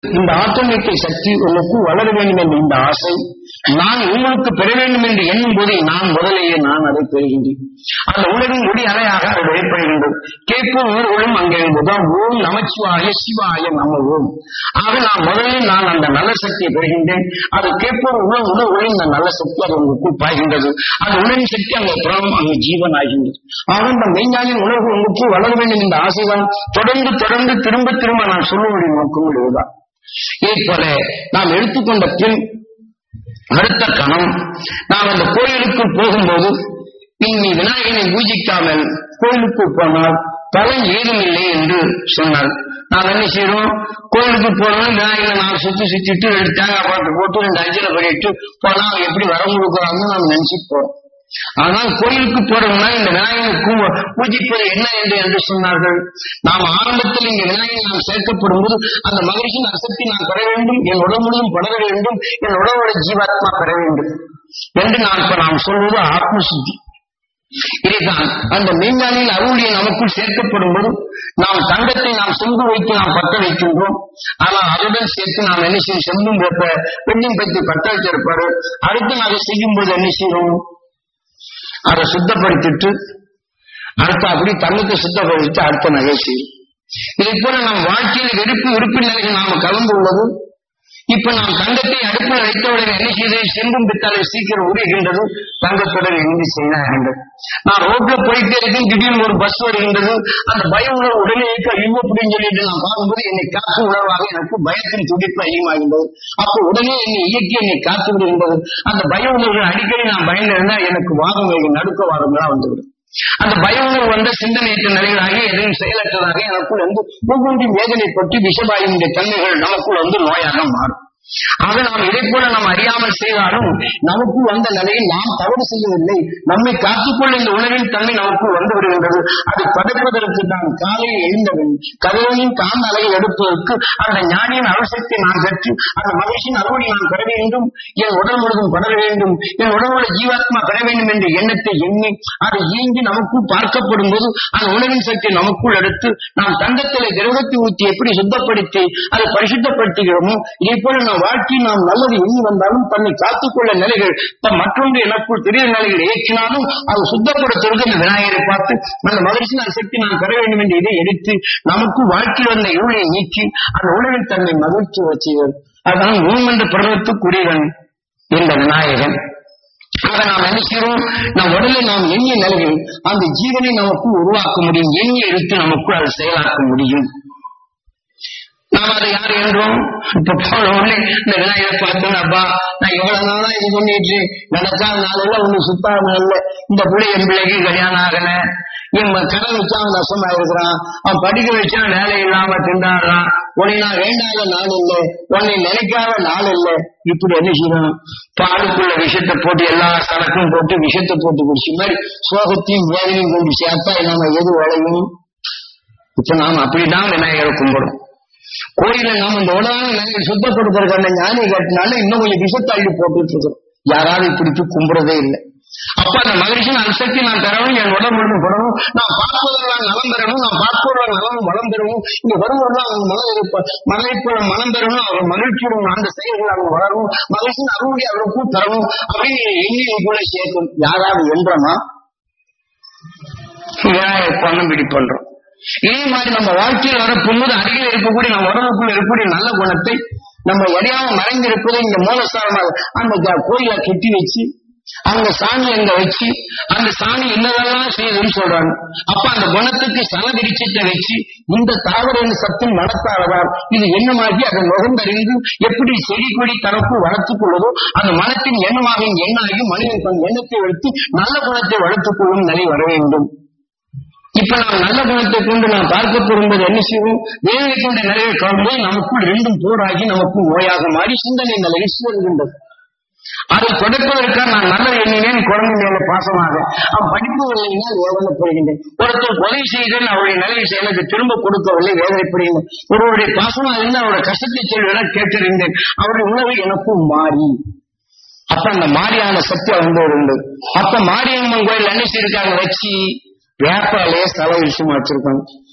இந்த ஆட்டோமேட்டிக் சக்தி உங்களுக்கு வளர வேண்டும் என்ற இந்த ஆசை நான் உங்களுக்கு பெற வேண்டும் என்று எண்ணும் போது நான் முதலேயே நான் அதை பெறுகின்றேன் அந்த உலகின் ஒளி அலையாக அது வெளிப்படுகின்றது கேட்போம் ஊர்களும் அங்கே இருந்ததுதான் ஓம் நமச்சிவாய சிவாய நம ஓம் ஆக நான் முதலில் நான் அந்த நல்ல சக்தியை பெறுகின்றேன் அது கேட்போம் உள்ள உணர்வுகளில் இந்த நல்ல சக்தி அது உங்களுக்குள் பாய்கின்றது அந்த உணவின் சக்தி அங்கே புறம் அங்கே ஜீவன் ஆகின்றது ஆக இந்த மெய்ஞானின் உணர்வு உங்களுக்கு வளர வேண்டும் என்ற ஆசைதான் தொடர்ந்து தொடர்ந்து திரும்ப திரும்ப நான் சொல்லுவதை நோக்கம் இதுதான் இதை போல நாம் எடுத்துக்கொண்ட பின் அடுத்த கணம் நாம் அந்த கோயிலுக்கு போகும்போது நீ விநாயகனை பூஜிக்காமல் கோயிலுக்கு போனால் பலன் ஏதும் இல்லை என்று சொன்னார் நாம் என்ன செய்யறோம் கோயிலுக்கு போறோம் விநாயகரை நாம் சுத்தி சுத்திட்டு ரெண்டு தேங்காய் பாட்டு போட்டு ரெண்டு அஞ்சலை பண்ணிட்டு போனா அவன் எப்படி வரம் கொடுக்குறாங்கன்னு நாம் நினைச்சிட்டு போறோம் ஆனால் கோயிலுக்கு போறோம்னா இந்த விநாயகருக்கு பூஜிப்பது என்ன என்று என்று சொன்னார்கள் நாம் ஆரம்பத்தில் இங்க விநாயகர் நாம் சேர்க்கப்படும் போது அந்த மகிழ்ச்சியின் அசக்தி நான் பெற வேண்டும் என் உடல் முழுவதும் படர வேண்டும் என் உடலோட ஜீவாத்மா பெற வேண்டும் என்று நான் இப்ப நாம் சொல்வது ஆத்ம சுத்தி இதைதான் அந்த மெய்ஞானியில் அருளிய நமக்குள் சேர்க்கப்படும் போது நாம் தங்கத்தை நாம் செம்பு வைத்து நாம் பற்ற வைக்கின்றோம் ஆனால் அதுடன் சேர்த்து நாம் என்ன செய்யும் செம்பும் வைப்ப பெண்ணும் பற்றி பற்ற வச்சிருப்பாரு அடுத்து அதை செய்யும் போது என்ன செய்வோம் அதை சுத்தப்படுத்திட்டு அடுத்து அப்படி தங்கத்தை சுத்தப்படுத்திட்டு அடுத்த நகை செய்யும் இதை போல நம் வாழ்க்கையில் வெறுப்பு விருப்பு நிலைகள் நாம கலந்து உள்ளது இப்ப நாம் தங்கத்தை அடுப்பில் வைத்தவுடன் என்ன செய்து செம்பும் பித்தாலை சீக்கிரம் உருகின்றது தங்கத்துடன் இணைந்து செய்தாகின்றது நான் ரோட்ல போயிட்டே இருக்கேன் திடீர்னு ஒரு பஸ் வருகின்றது அந்த பய உணர்வு உடனே இருக்க ஐயோ அப்படின்னு சொல்லிட்டு நான் பார்க்கும்போது என்னை காக்கும் உணர்வாக எனக்கு பயத்தின் துடிப்பு அதிகமாகின்றது அப்போ உடனே என்னை இயக்கி என்னை காத்து விடுகின்றது அந்த பய உணர்வு அடிக்கடி நான் பயந்திருந்தா எனக்கு வாதம் வேகும் நடுக்க வாதம்லாம் வந்துவிடும் அந்த பய உணர்வு வந்த சிந்தனையற்ற நிலைகளாக எதையும் செயலற்றதாக எனக்குள் வந்து ஒவ்வொன்றின் வேதனைப்பட்டு விஷபாயினுடைய தன்மைகள் நமக்குள் வந்து நோயாக மாறும் ஆக நாம் இதை போல நாம் அறியாமல் செய்தாலும் நமக்கு வந்த நிலையில் நாம் தவறு செய்யவில்லை நம்மை காத்துக்கொள்ள இந்த உணவின் தன்மை நமக்கு வந்து விடுகின்றது அதை படைப்பதற்கு நான் காலையில் எழுந்தவன் கதையின் காந்த அலையை எடுப்பதற்கு அந்த ஞானியின் அவசியத்தை நான் பெற்று அந்த மகிழ்ச்சியின் அறுவடை நான் பெற வேண்டும் என் உடல் முழுதும் படர வேண்டும் என் உடலுள்ள ஜீவாத்மா பெற வேண்டும் என்ற எண்ணத்தை எண்ணி அதை இயங்கி நமக்குள் பார்க்கப்படும் போது அந்த உணவின் சக்தி நமக்குள் எடுத்து நாம் தங்கத்திலே திரவத்தை ஊற்றி எப்படி சுத்தப்படுத்தி அதை பரிசுத்தப்படுத்துகிறோமோ இதை போல நாம் வாழ்க்கையில் நாம் நல்லது எண்ணி வந்தாலும் தன்னை காத்துக்கொள்ள நிலைகள் தம் மற்றொன்று எனக்குள் பெரிய நிலைகள் இயக்கினாலும் அது சுத்தப்படுத்துவதற்கு அந்த விநாயகரை பார்த்து அந்த மகிழ்ச்சியின் சக்தி நான் பெற வேண்டும் என்று இதை எடுத்து நமக்கு வாழ்க்கையில் வந்த இருளை நீக்கி அந்த உணவில் தன்னை மகிழ்ச்சி வச்சுகள் அதான் ஊம் என்ற பிரபத்துக்குரியவன் இந்த விநாயகன் ஆக நாம் என்ன செய்கிறோம் நம் உடலில் நாம் எண்ணிய நிலையில் அந்த ஜீவனை நமக்கு உருவாக்க முடியும் எண்ணி எடுத்து நமக்கு அதை செயலாக்க முடியும் நாம் அதை யார் என்றோம் இப்ப போன உடனே இந்த விநாயகரை பார்த்தோம் அப்பா நான் எவ்வளவு நாளா இது பண்ணிட்டு நடக்காத நாளில் ஒண்ணு சுத்தாத நாள்ல இந்த பிள்ளை என் பிள்ளைக்கு கல்யாணம் ஆகல என் கடன் வச்சா அவன் நஷ்டமா இருக்கிறான் அவன் படிக்க வச்சா வேலை இல்லாம திண்டாடுறான் உன்னை நான் வேண்டாத நாள் இல்லை உன்னை நினைக்காத நாள் இல்லை இப்படி என்ன செய்யணும் பாலுக்குள்ள விஷத்தை போட்டு எல்லா சரக்கும் போட்டு விஷத்தை போட்டு குடிச்ச மாதிரி சோகத்தையும் வேதனையும் கொண்டு சேர்த்தா நம்ம எது விளையும் இப்ப நாம் அப்படிதான் விநாயகரை கும்பிடுறோம் கோயில நாம இந்த உலகான நிலையை சுத்தப்படுத்துறதுக்கு அந்த ஞானி கட்டினால இன்னும் கொஞ்சம் விஷத்தள்ளி போட்டுட்டு இருக்கோம் யாராவது இப்படிக்கு கும்புறதே இல்லை அப்ப அந்த மகிழ்ச்சியின் அம்சத்தை நான் தரணும் என் உடல் முழுவதும் படணும் நான் பார்ப்பதெல்லாம் நலம் பெறணும் நான் பார்ப்பவர்கள் நலம் வளம் பெறணும் இங்க வருவதெல்லாம் அவங்க மனம் இருப்ப மனைப்ப மனம் பெறணும் அவர் மகிழ்ச்சியுடன் அந்த செயல்கள் அவங்க வளரணும் மகிழ்ச்சியின் அருளை அவருக்கும் தரணும் அப்படின்னு எண்ணி கூட சேர்க்கும் யாராவது என்றமா பணம் பிடி பண்றோம் இதே மாதிரி நம்ம வாழ்க்கையில் வரப்போகும்போது அருகில் இருக்கக்கூடிய நம்ம உடம்புக்குள்ள இருக்கக்கூடிய நல்ல குணத்தை நம்ம எதையாவது மறைந்திருப்பதை இந்த மூலஸ்தானமாக அந்த கோயிலை கட்டி வச்சு அந்த சாணி அங்க வச்சு அந்த சாணி என்னதெல்லாம் செய்யுதுன்னு சொல்றாங்க அப்ப அந்த குணத்துக்கு சனதிரிச்சத்தை வச்சு இந்த தாவர சத்தின் மனத்தாலதான் இது எண்ணமாகி அதை நுகர்ந்தறிந்து எப்படி செடி கொடி தனக்கு வளர்த்துக் கொள்வதோ அந்த மனத்தின் எண்ணமாக எண்ணாகி மனிதன் தன் எண்ணத்தை எடுத்து நல்ல குணத்தை வளர்த்துக் கொள்ளும் நிலை வர வேண்டும் இப்ப நாம் நல்ல குணத்தை கொண்டு நாம் பார்க்க போகும்போது என்ன செய்வோம் வேலை கொண்ட நிலையை காணும்போது நமக்குள் ரெண்டும் போராகி நமக்கு நோயாக மாறி சிந்தனை நிலையில் சிறகின்றது அதை தொடர்பதற்காக நான் நல்ல எண்ணினேன் குழந்தை மேல பாசமாக அவன் படிப்பு இல்லைன்னா வேதனைப்படுகின்றேன் ஒருத்தர் கொலை செய்தேன் அவருடைய நிலையை எனக்கு திரும்ப கொடுக்கவில்லை வேதனைப்படுகின்றேன் ஒருவருடைய பாசமாக இருந்து அவருடைய கஷ்டத்தை சொல்வென கேட்டிருந்தேன் அவருடைய உணவு எனக்கும் மாறி அப்ப அந்த மாரியான சக்தி வந்து இருந்தது அப்ப மாரியம்மன் கோயில் என்ன செய்யிருக்காங்க வச்சு வேப்பாலே ஸ்தல விஷயமா வச்சிருக்காங்க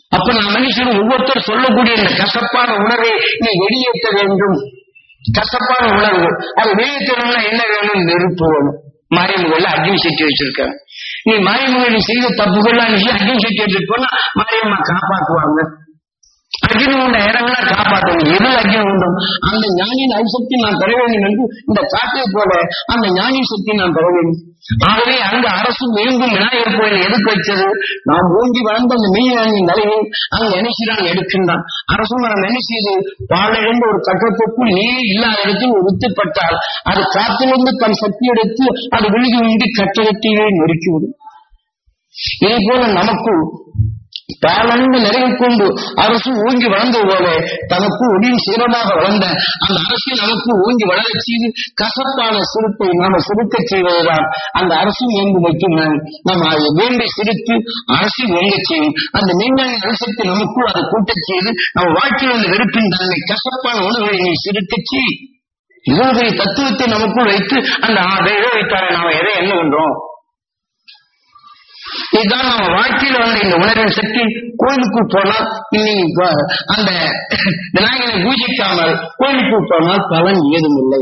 அப்ப நான் மனுஷன் ஒவ்வொருத்தர் சொல்லக்கூடிய இந்த கசப்பான உணர்வை நீ வெளியேற்ற வேண்டும் கசப்பான உணர்வு அது வெளியேற்றணும்னா என்ன வேணும் நெருப்பு வேணும் மாரியம்மன் அக்னி சட்டி வச்சிருக்காங்க நீ மாரியம்மன் செய்த தப்புகள்லாம் நீ அக்னி சட்டி எடுத்துட்டு போனா மாரியம்மா காப்பாற்றுவாங்க அக்னி உண்ட இடங்களை காப்பாற்றணும் எது அக்னி உண்டும் அந்த ஞானியின் அரிசக்தி நான் பெற வேண்டும் என்று இந்த காற்றை போல அந்த ஞானி சக்தி நான் பெற வேண்டும் ஆகவே அங்க அரசு மீண்டும் விநாயகர் கோயில் எதுக்கு வச்சது நாம் ஓங்கி வளர்ந்த அந்த மெய்ஞானியின் நிலையை அங்க நினைச்சுதான் எடுக்கின்றான் அரசு நாம் என்ன செய்து பாலிழந்த ஒரு கட்டத்துக்குள் நீர் இல்லாத இடத்தில் ஒரு வித்துப்பட்டால் அது காத்திலிருந்து தன் சக்தி எடுத்து அது விழுகி உண்டி கட்டடத்தையே நொறுக்கிவிடும் இதே போல நமக்கு தாளந்து நிறைவு கொண்டு அரசு ஓங்கி வளர்ந்தது போல தனக்கு ஒளியும் சீரமாக வளர்ந்த அந்த அரசை நமக்கு ஓங்கி வளரச் செய்து கசப்பான சிறுப்பை நாம சிறுக்கச் செய்வதுதான் அந்த அரசு ஓங்கி வைக்கும் நம்ம அதை வேண்டி சிரித்து அரசு ஓங்கச் செய்யும் அந்த மெய்ஞானி அரசுக்கு நமக்குள் அதை கூட்டச் செய்து நம்ம வாழ்க்கையில் உள்ள வெறுப்பின் தன்னை கசப்பான உணர்வை நீ சிரிக்கச் செய் இவ்வளவு தத்துவத்தை நமக்குள் வைத்து அந்த எதை வைத்தார நாம எதை என்ன பண்றோம் இதுதான் நம்ம வாழ்க்கையில வந்து இந்த உணர்வின் சக்தி கோயிலுக்கு போனால் இன்னைக்கு அந்த விநாயகரை பூஜிக்காமல் கோயிலுக்கு போனால் பலன் ஏதும் இல்லை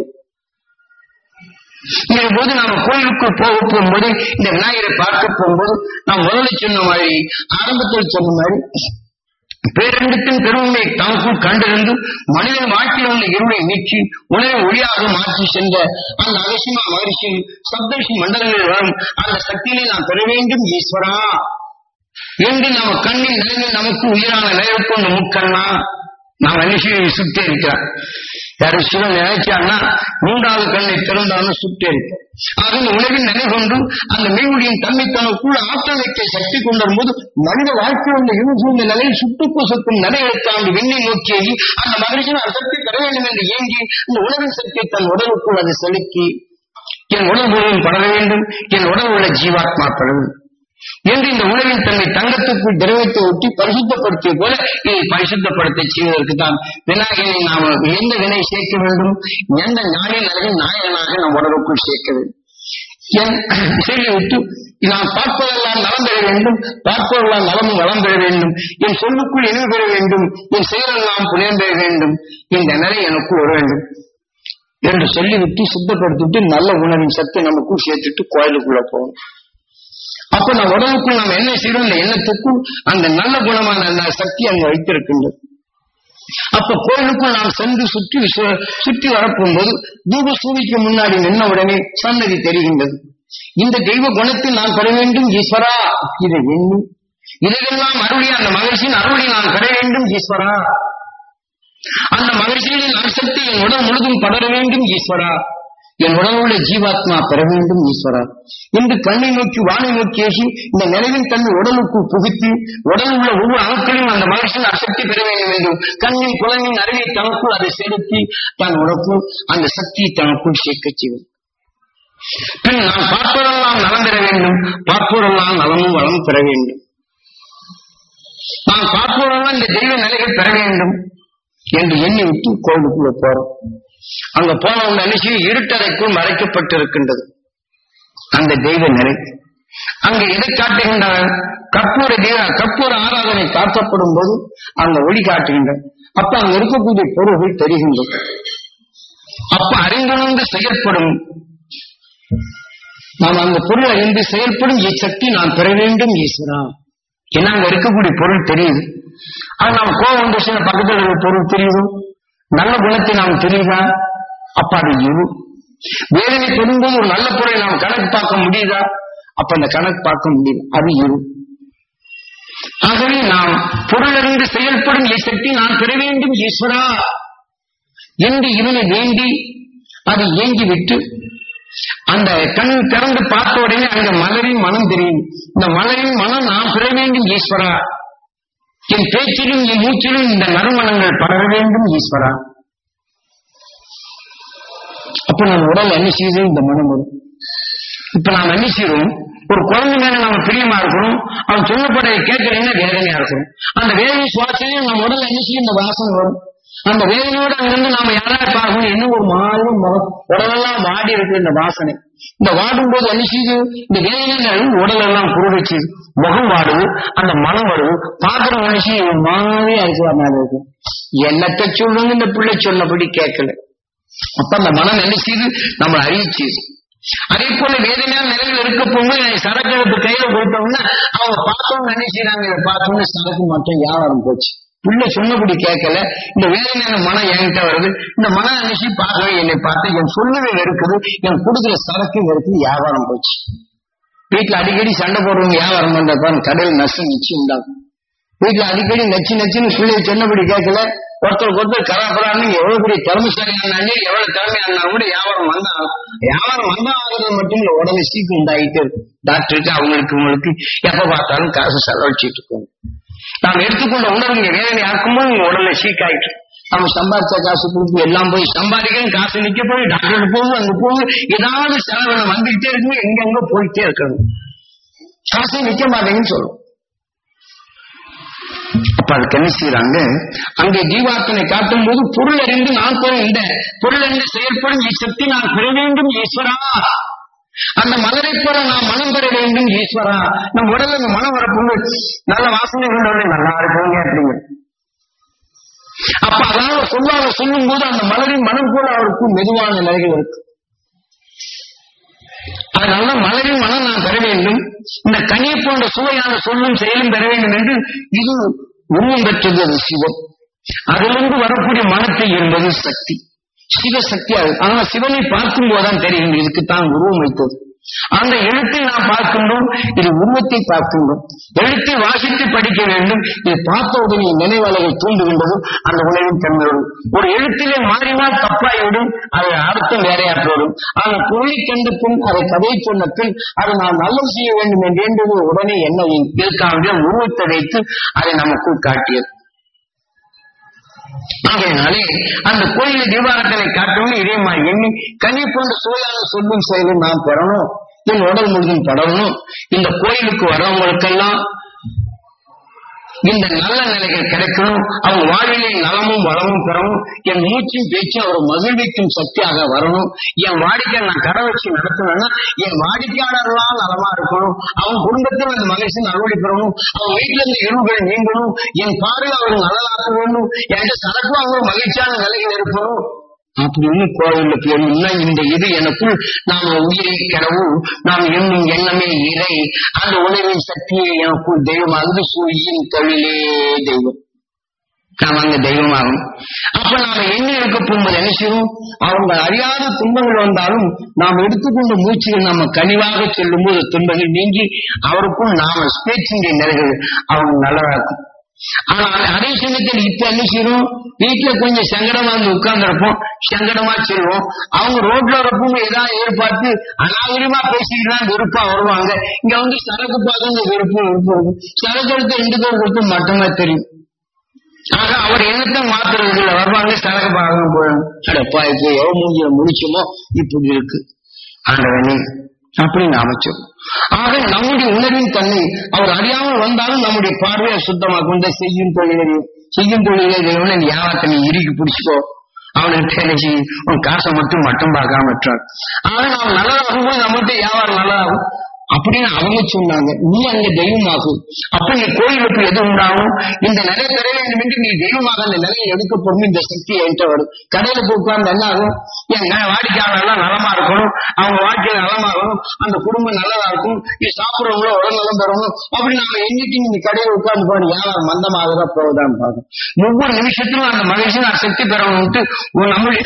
போது நாம கோயிலுக்கு போக போகும்போது இந்த விநாயகரை பார்க்க போகும்போது நாம் முதல்ல சொன்ன மாதிரி ஆரம்பத்தில் சொன்ன மாதிரி பேரண்டத்தின் பெருமை தமக்குள் கண்டிருந்து மனிதன் வாழ்க்கையில் உள்ள இருளை நீக்கி உணவை ஒளியாக மாற்றி சென்ற அந்த அகசிமா மகரிஷி சப்தரிஷி மண்டலங்களில் வரும் அந்த சக்தியை நாம் பெற வேண்டும் ஈஸ்வரா என்று நம்ம கண்ணின் நிலையில் நமக்கு உயிரான நிலையை கொண்டு முக்கண்ணா நாம் மனுஷியை சுத்தி இருக்கிறார் யாரு சிவன் நினைச்சான்னா மூன்றாவது கண்ணை திறந்தாலும் சுட்டி இருக்க ஆக இந்த உலகின் நிலை கொண்டு அந்த மெய்மொழியின் தன்மை தனக்குள்ள ஆற்றல் வைக்க சக்தி கொண்டிருக்கும் போது மனித வாழ்க்கையில் உள்ள இருசூழ்ந்த நிலையில் சுட்டுக்கு சுற்றும் நிலையை தாண்டி விண்ணை நோக்கி அந்த மகிழ்ச்சியின் அந்த சக்தி பெற வேண்டும் என்று ஏங்கி இந்த உலகின் சக்தியை தன் உடலுக்குள் அதை செலுத்தி என் உடல் முழுவதும் படர வேண்டும் என் உடல் உள்ள ஜீவாத்மா பெற வேண்டும் என்று இந்த உலகின் தன்னை தங்கத்துக்குள் திரவத்தை ஒட்டி பரிசுத்தப்படுத்திய போல இதை பரிசுத்தப்படுத்த செய்வதற்கு தான் விநாயகனை நாம் எந்த வினை சேர்க்க வேண்டும் எந்த ஞானின் அளவில் நாயகனாக நம் உடலுக்குள் சேர்க்க வேண்டும் என் செய்தி விட்டு நான் பார்ப்பதெல்லாம் நலம் பெற வேண்டும் பார்ப்பதெல்லாம் நலமும் வளம் பெற வேண்டும் என் சொல்லுக்குள் இனிவு பெற வேண்டும் என் செயலெல்லாம் புனியம் பெற வேண்டும் இந்த நிலை எனக்கு வர வேண்டும் என்று சொல்லிவிட்டு சுத்தப்படுத்திட்டு நல்ல உணவின் சத்தை நமக்குள் சேர்த்துட்டு கோயிலுக்குள்ள போகணும் அப்ப நம்ம உடலுக்குள் நாம் என்ன செய்யறோம் இந்த எண்ணத்துக்கும் அந்த நல்ல குணமான அந்த சக்தி அங்க வைத்திருக்கின்றது அப்ப கோயிலுக்குள் நாம் சென்று சுற்றி விசு- சுற்றி வரப்போகும்போது தூப சூரிக்கு முன்னாடி நின்ன உடனே சன்னதி தெரிகின்றது இந்த தெய்வ குணத்தில் நான் பெற வேண்டும் ஈஸ்வரா இதை எண்ணி இதையெல்லாம் அருளிய அந்த மகிழ்ச்சியின் அருளை நான் பெற வேண்டும் ஈஸ்வரா அந்த மகிழ்ச்சிகளின் அம்சத்தை என் உடல் முழுதும் படர வேண்டும் ஈஸ்வரா என் உடல் உள்ள ஜீவாத்மா பெற வேண்டும் ஈஸ்வரா என்று கண்ணை நோக்கி வானை நோக்கி ஏசி இந்த நிலைவின் தன்னை உடலுக்குள் புகுத்தி உடல் உள்ள ஒவ்வொரு அணுக்களையும் அந்த மகிழ்ச்சியின் அசக்தி பெற வேண்டும் என்றும் கண்ணின் குழந்தையின் அறிவை தனக்குள் அதை செலுத்தி தன் உடலுக்குள் அந்த சக்தியை தனக்குள் சேர்க்கச் செய்வது பின் நாம் பார்ப்பதெல்லாம் நலம் பெற வேண்டும் பார்ப்போரெல்லாம் நலமும் வளம் பெற வேண்டும் நாம் பார்ப்போரெல்லாம் இந்த தெய்வ நிலைகள் பெற வேண்டும் என்று எண்ணி விட்டு கோவிலுக்குள்ள போறோம் அங்க போன உடனே நினைச்சு இருட்டறைக்குள் மறைக்கப்பட்டிருக்கின்றது அந்த தெய்வ நிலை அங்க எதை காட்டுகின்றன கற்பூர தெய்வ கற்பூர ஆராதனை காட்டப்படும் போது அங்க ஒளி காட்டுகின்றன அப்ப அங்க இருக்கக்கூடிய பொருள்கள் தெரிகின்றது அப்ப அறிந்துணர்ந்து செயற்படும் நாம் அந்த பொருள் அறிந்து செயல்படும் இச்சக்தி நான் பெற வேண்டும் ஈஸ்வரா ஏன்னா அங்க இருக்கக்கூடிய பொருள் தெரியுது அது நாம் கோபம் வந்துச்சுன்னா பக்கத்தில் இருக்கிற பொருள் தெரியுது நல்ல குணத்தை நாம் தெரியுதா அப்ப அது இரு வேதனை பெறும்போது ஒரு நல்ல பொருளை நாம் கணக்கு பார்க்க முடியுதா அப்ப அந்த கணக்கு பார்க்க முடியுது அது இரு ஆகவே நாம் பொருளறிந்து செயல்படும் இச்சக்தி நான் பெற வேண்டும் ஈஸ்வரா என்று இவனை வேண்டி அது ஏங்கி விட்டு அந்த கண் திறந்து பார்த்த உடனே அந்த மலரின் மனம் தெரியும் இந்த மலரின் மனம் நான் பெற வேண்டும் ஈஸ்வரா என் பேச்சிலும் என் மூச்சிலும் இந்த நறுமணங்கள் படர வேண்டும் ஈஸ்வரா அப்ப நம்ம உடல் என்ன செய்யுது இந்த மனம் வரும் இப்ப நாம் என்ன செய்யறோம் ஒரு குழந்தை மேல நம்ம பிரியமா இருக்கணும் அவன் சொல்லப்பட்டதை கேட்கறீங்கன்னா வேதனையா இருக்கணும் அந்த வேதனை சுவாசையும் நம்ம உடல் என்ன செய்யும் இந்த வாசனை வரும் அந்த வேதனையோட அங்கிருந்து நாம யாராவது பா- அவங்க என்ன ஒரு மாதிரி முகம் உடலெல்லாம் வாடி இருக்கு இந்த வாசனை இந்த வாடும் போது என்ன செய்யுது இந்த வேதனைகள் உடலெல்லாம் குருடிச்சு முகம் வாடுது அந்த மனம் வருது பாக்குற மனுஷன் ஒரு மாதிரியா இருக்கிற மாதிரி இருக்கு என்னத்தை சொல்லுங்க இந்த பிள்ளை சொன்னபடி கேட்கல அப்ப அந்த மனம் என்ன செய்யுது நம்ம அறிவிச்சு அதே போல வேதனையான நிலையில் இருக்க போகும்போது சரக்கு எடுத்து கையில கொடுத்தோம்னா அவங்க பார்த்தவங்க என்ன செய்யறாங்க இதை பார்த்தோம்னா சரக்கு மட்டும் வியாபாரம் போச்சு பிள்ளை சொன்னபடி கேட்கல இந்த வேதனையான மனம் என்கிட்ட வருது இந்த மனம் நினைச்சு பார்க்கவே என்னை பார்த்து என் சொல்லவே இருக்குது என் கொடுக்குற சரக்கு இருக்குது வியாபாரம் போச்சு வீட்டுல அடிக்கடி சண்டை போடுறவங்க வியாபாரம் பண்றப்ப கடையில் நஷ்டம் நிச்சயம் உண்டாகும் வீட்டுல அடிக்கடி நச்சு நச்சுன்னு பிள்ளைய சொன்னபடி கேட்கல ஒருத்தருக்கு ஒருத்தர் கராபரான்னு எவ்வளவு பெரிய திறமைசாலியானாங்க எவ்வளவு திறமையானா கூட வியாபாரம் வந்தா வியாபாரம் வந்தா ஆகுறது மட்டும் இல்ல உடனே சீக்கு உண்டாயிட்டு இருக்கு டாக்டருக்கு அவங்களுக்கு உங்களுக்கு எப்ப பார்த்தாலும் காசு செலவழிச்சிட்டு இருக்கோம் நாம் எடுத்துக்கொண்ட உணர்வு இங்க வேதனை ஆக்கும்போது உங்க உடல்ல சீக்காயிட்டு நம்ம சம்பாதிச்ச காசு கொடுத்து எல்லாம் போய் சம்பாதிக்கணும் காசு நிக்க போய் டாக்டர் போகும் அங்க போகும் ஏதாவது செலவு வந்துகிட்டே இருக்கு எங்க எங்க போயிட்டே இருக்கணும் காசே நிக்க மாட்டேங்குன்னு சொல்லும் அப்ப அதுக்கு என்ன செய்யறாங்க அங்கே ஜீவாத்தனை காட்டும் போது பொருள் அறிந்து நான் போய் இந்த பொருள் அறிந்து செயல்படும் இச்சக்தி நான் பெற வேண்டும் ஈஸ்வரா அந்த மலரை போல நான் மனம் பெற வேண்டும் ஈஸ்வரா நம் உடல்ல இந்த மனம் வரப்போங்க நல்ல வாசனை கொண்டு நல்லா இருப்பீங்க அப்படிங்க அப்ப அதாவது சொல்லாத சொல்லும் போது அந்த மலரின் மனம் போல அவருக்கு மெதுவான நிலைகள் இருக்கு அதனால மலரின் மனம் நான் பெற வேண்டும் இந்த கனியை போன்ற சுவையான சொல்லும் செயலும் பெற வேண்டும் என்று இது உருவம் பெற்றது அது சிவம் அதிலிருந்து வரக்கூடிய மனத்தை என்பது சக்தி சிவசக்தி அது ஆனா சிவனை பார்க்கும் போதுதான் தெரியும் இதுக்குத்தான் உருவம் வைத்தது அந்த எழுத்தை நாம் பார்க்கின்றோம் இது உருவத்தை பார்க்கின்றோம் எழுத்தை வாசித்து படிக்க வேண்டும் இது பார்த்த உடனே நினைவாளர்கள் தூண்டுகின்றது அந்த உணவின் தன்மையோடு ஒரு எழுத்திலே மாறினால் தப்பாய்விடும் அது அர்த்தம் வேறையா போடும் ஆனால் பொருளை கண்ட பின் அதை கதை சொன்ன பின் அதை நாம் நல்லது செய்ய வேண்டும் என்று என்றது உடனே என்ன இதற்காக உருவத்தை வைத்து அதை நமக்குள் காட்டியது ஆகையினாலே அந்த கோயில தீபாரத்தனை காட்டவும் இதே மாதிரி எண்ணி கனி போன்ற சுவையான சொல்லும் செயலும் நாம் பெறணும் என் உடல் முழுதும் படணும் இந்த கோயிலுக்கு வரவங்களுக்கெல்லாம் இந்த நல்ல நிலைகள் கிடைக்கணும் அவங்க வாழ்விலே நலமும் வளமும் பெறணும் என் மூச்சும் பேச்சும் அவர் மகிழ்விக்கும் சக்தியாக வரணும் என் வாடிக்கை நான் கடை வச்சு நடத்தணும்னா என் வாடிக்கையாளர்களால் நலமா இருக்கணும் அவன் குடும்பத்தில் அந்த மகிழ்ச்சி நல்வழி பெறணும் அவன் வீட்டுல இருந்து இருள்கள் நீங்கணும் என் பார்வை அவர் நலனாக்க வேண்டும் என்கிட்ட சரக்கு அவங்க மகிழ்ச்சியான நிலைகள் இருக்கணும் அப்படின்னு கோவில்ல போயிருந்தா இந்த இது எனக்குள் நாம உயிரை கிடவும் நாம் எண்ணும் எண்ணமே இறை அந்த உணவின் சக்தியை எனக்குள் தெய்வமாகுது சூழியின் தொழிலே தெய்வம் நாம் அங்க தெய்வமாகும் அப்ப நாம எண்ணி இருக்க போகும்போது என்ன செய்வோம் அவங்க அறியாத துன்பங்கள் வந்தாலும் நாம் எடுத்துக்கொண்ட மூச்சுகள் நம்ம கனிவாக செல்லும் போது துன்பங்கள் நீங்கி அவருக்கும் நாம பேச்சின் நிலைகள் அவங்க நல்லதாக்கும் ஆனா அதே சமயத்தில் இப்ப என்ன செய்யறோம் வீட்டுல கொஞ்சம் சங்கடமா வந்து உட்கார்ந்துருப்போம் சங்கடமா செல்வோம் அவங்க ரோட்ல வரப்பவும் ஏதாவது எதிர்பார்த்து அனாவரியமா பேசிக்கிட்டு தான் விருப்பம் வருவாங்க இங்க வந்து சரக்கு பார்க்க விருப்பம் விருப்பம் சரக்கு எடுத்து ரெண்டு பேர் கொடுத்து மட்டுமே தெரியும் ஆக அவர் எண்ணத்தை மாத்துறது இல்ல வருவாங்க சரக்கு பார்க்க போறாங்க அடப்பா இப்போ எவ்வளவு மூஞ்சில முடிச்சோமோ இப்படி இருக்கு ஆண்டவனே அப்படின்னு அமைச்சோம் ஆக நம்முடைய உணர்வின் தன்மை அவர் அறியாமல் வந்தாலும் நம்முடைய பார்வையை சுத்தமாக்கும் இந்த செய்யும் தொழிலை செய்யும் தொழிலை தேவனை வியாபாரத்தை நீ இறுக்கி பிடிச்சிக்கோ அவனுக்கு நினைச்சு உன் காசை மட்டும் மட்டும் பார்க்காம விட்டார் ஆக நாம் நல்லதாகும் போது நம்மகிட்ட வியாபாரம் நல்லதாகும் அப்படின்னு அவங்க சொன்னாங்க நீ அங்க தெய்வமாகும் அப்ப நீ கோயிலுக்கு எது உண்டாகும் இந்த நிலை பெற வேண்டும் என்று நீ தெய்வமாக அந்த நிலையை எடுக்கப்படும் இந்த சக்தி என்கிட்ட வரும் கடையில போய் உட்கார்ந்து என்ன ஆகும் என் வாடிக்கையாளர்லாம் நலமா இருக்கணும் அவங்க வாழ்க்கையில நலமா இருக்கணும் அந்த குடும்பம் நல்லதா இருக்கும் நீ சாப்பிடுறவங்களோ உடல் நலம் பெறணும் அப்படி நாம என்னைக்கு நீ கடையில உட்கார்ந்து போன வியாபாரம் மந்தமாகதான் போகுதான் பார்க்கும் ஒவ்வொரு நிமிஷத்திலும் அந்த மகிழ்ச்சி நான் சக்தி பெறணும்ட்டு நம்முடைய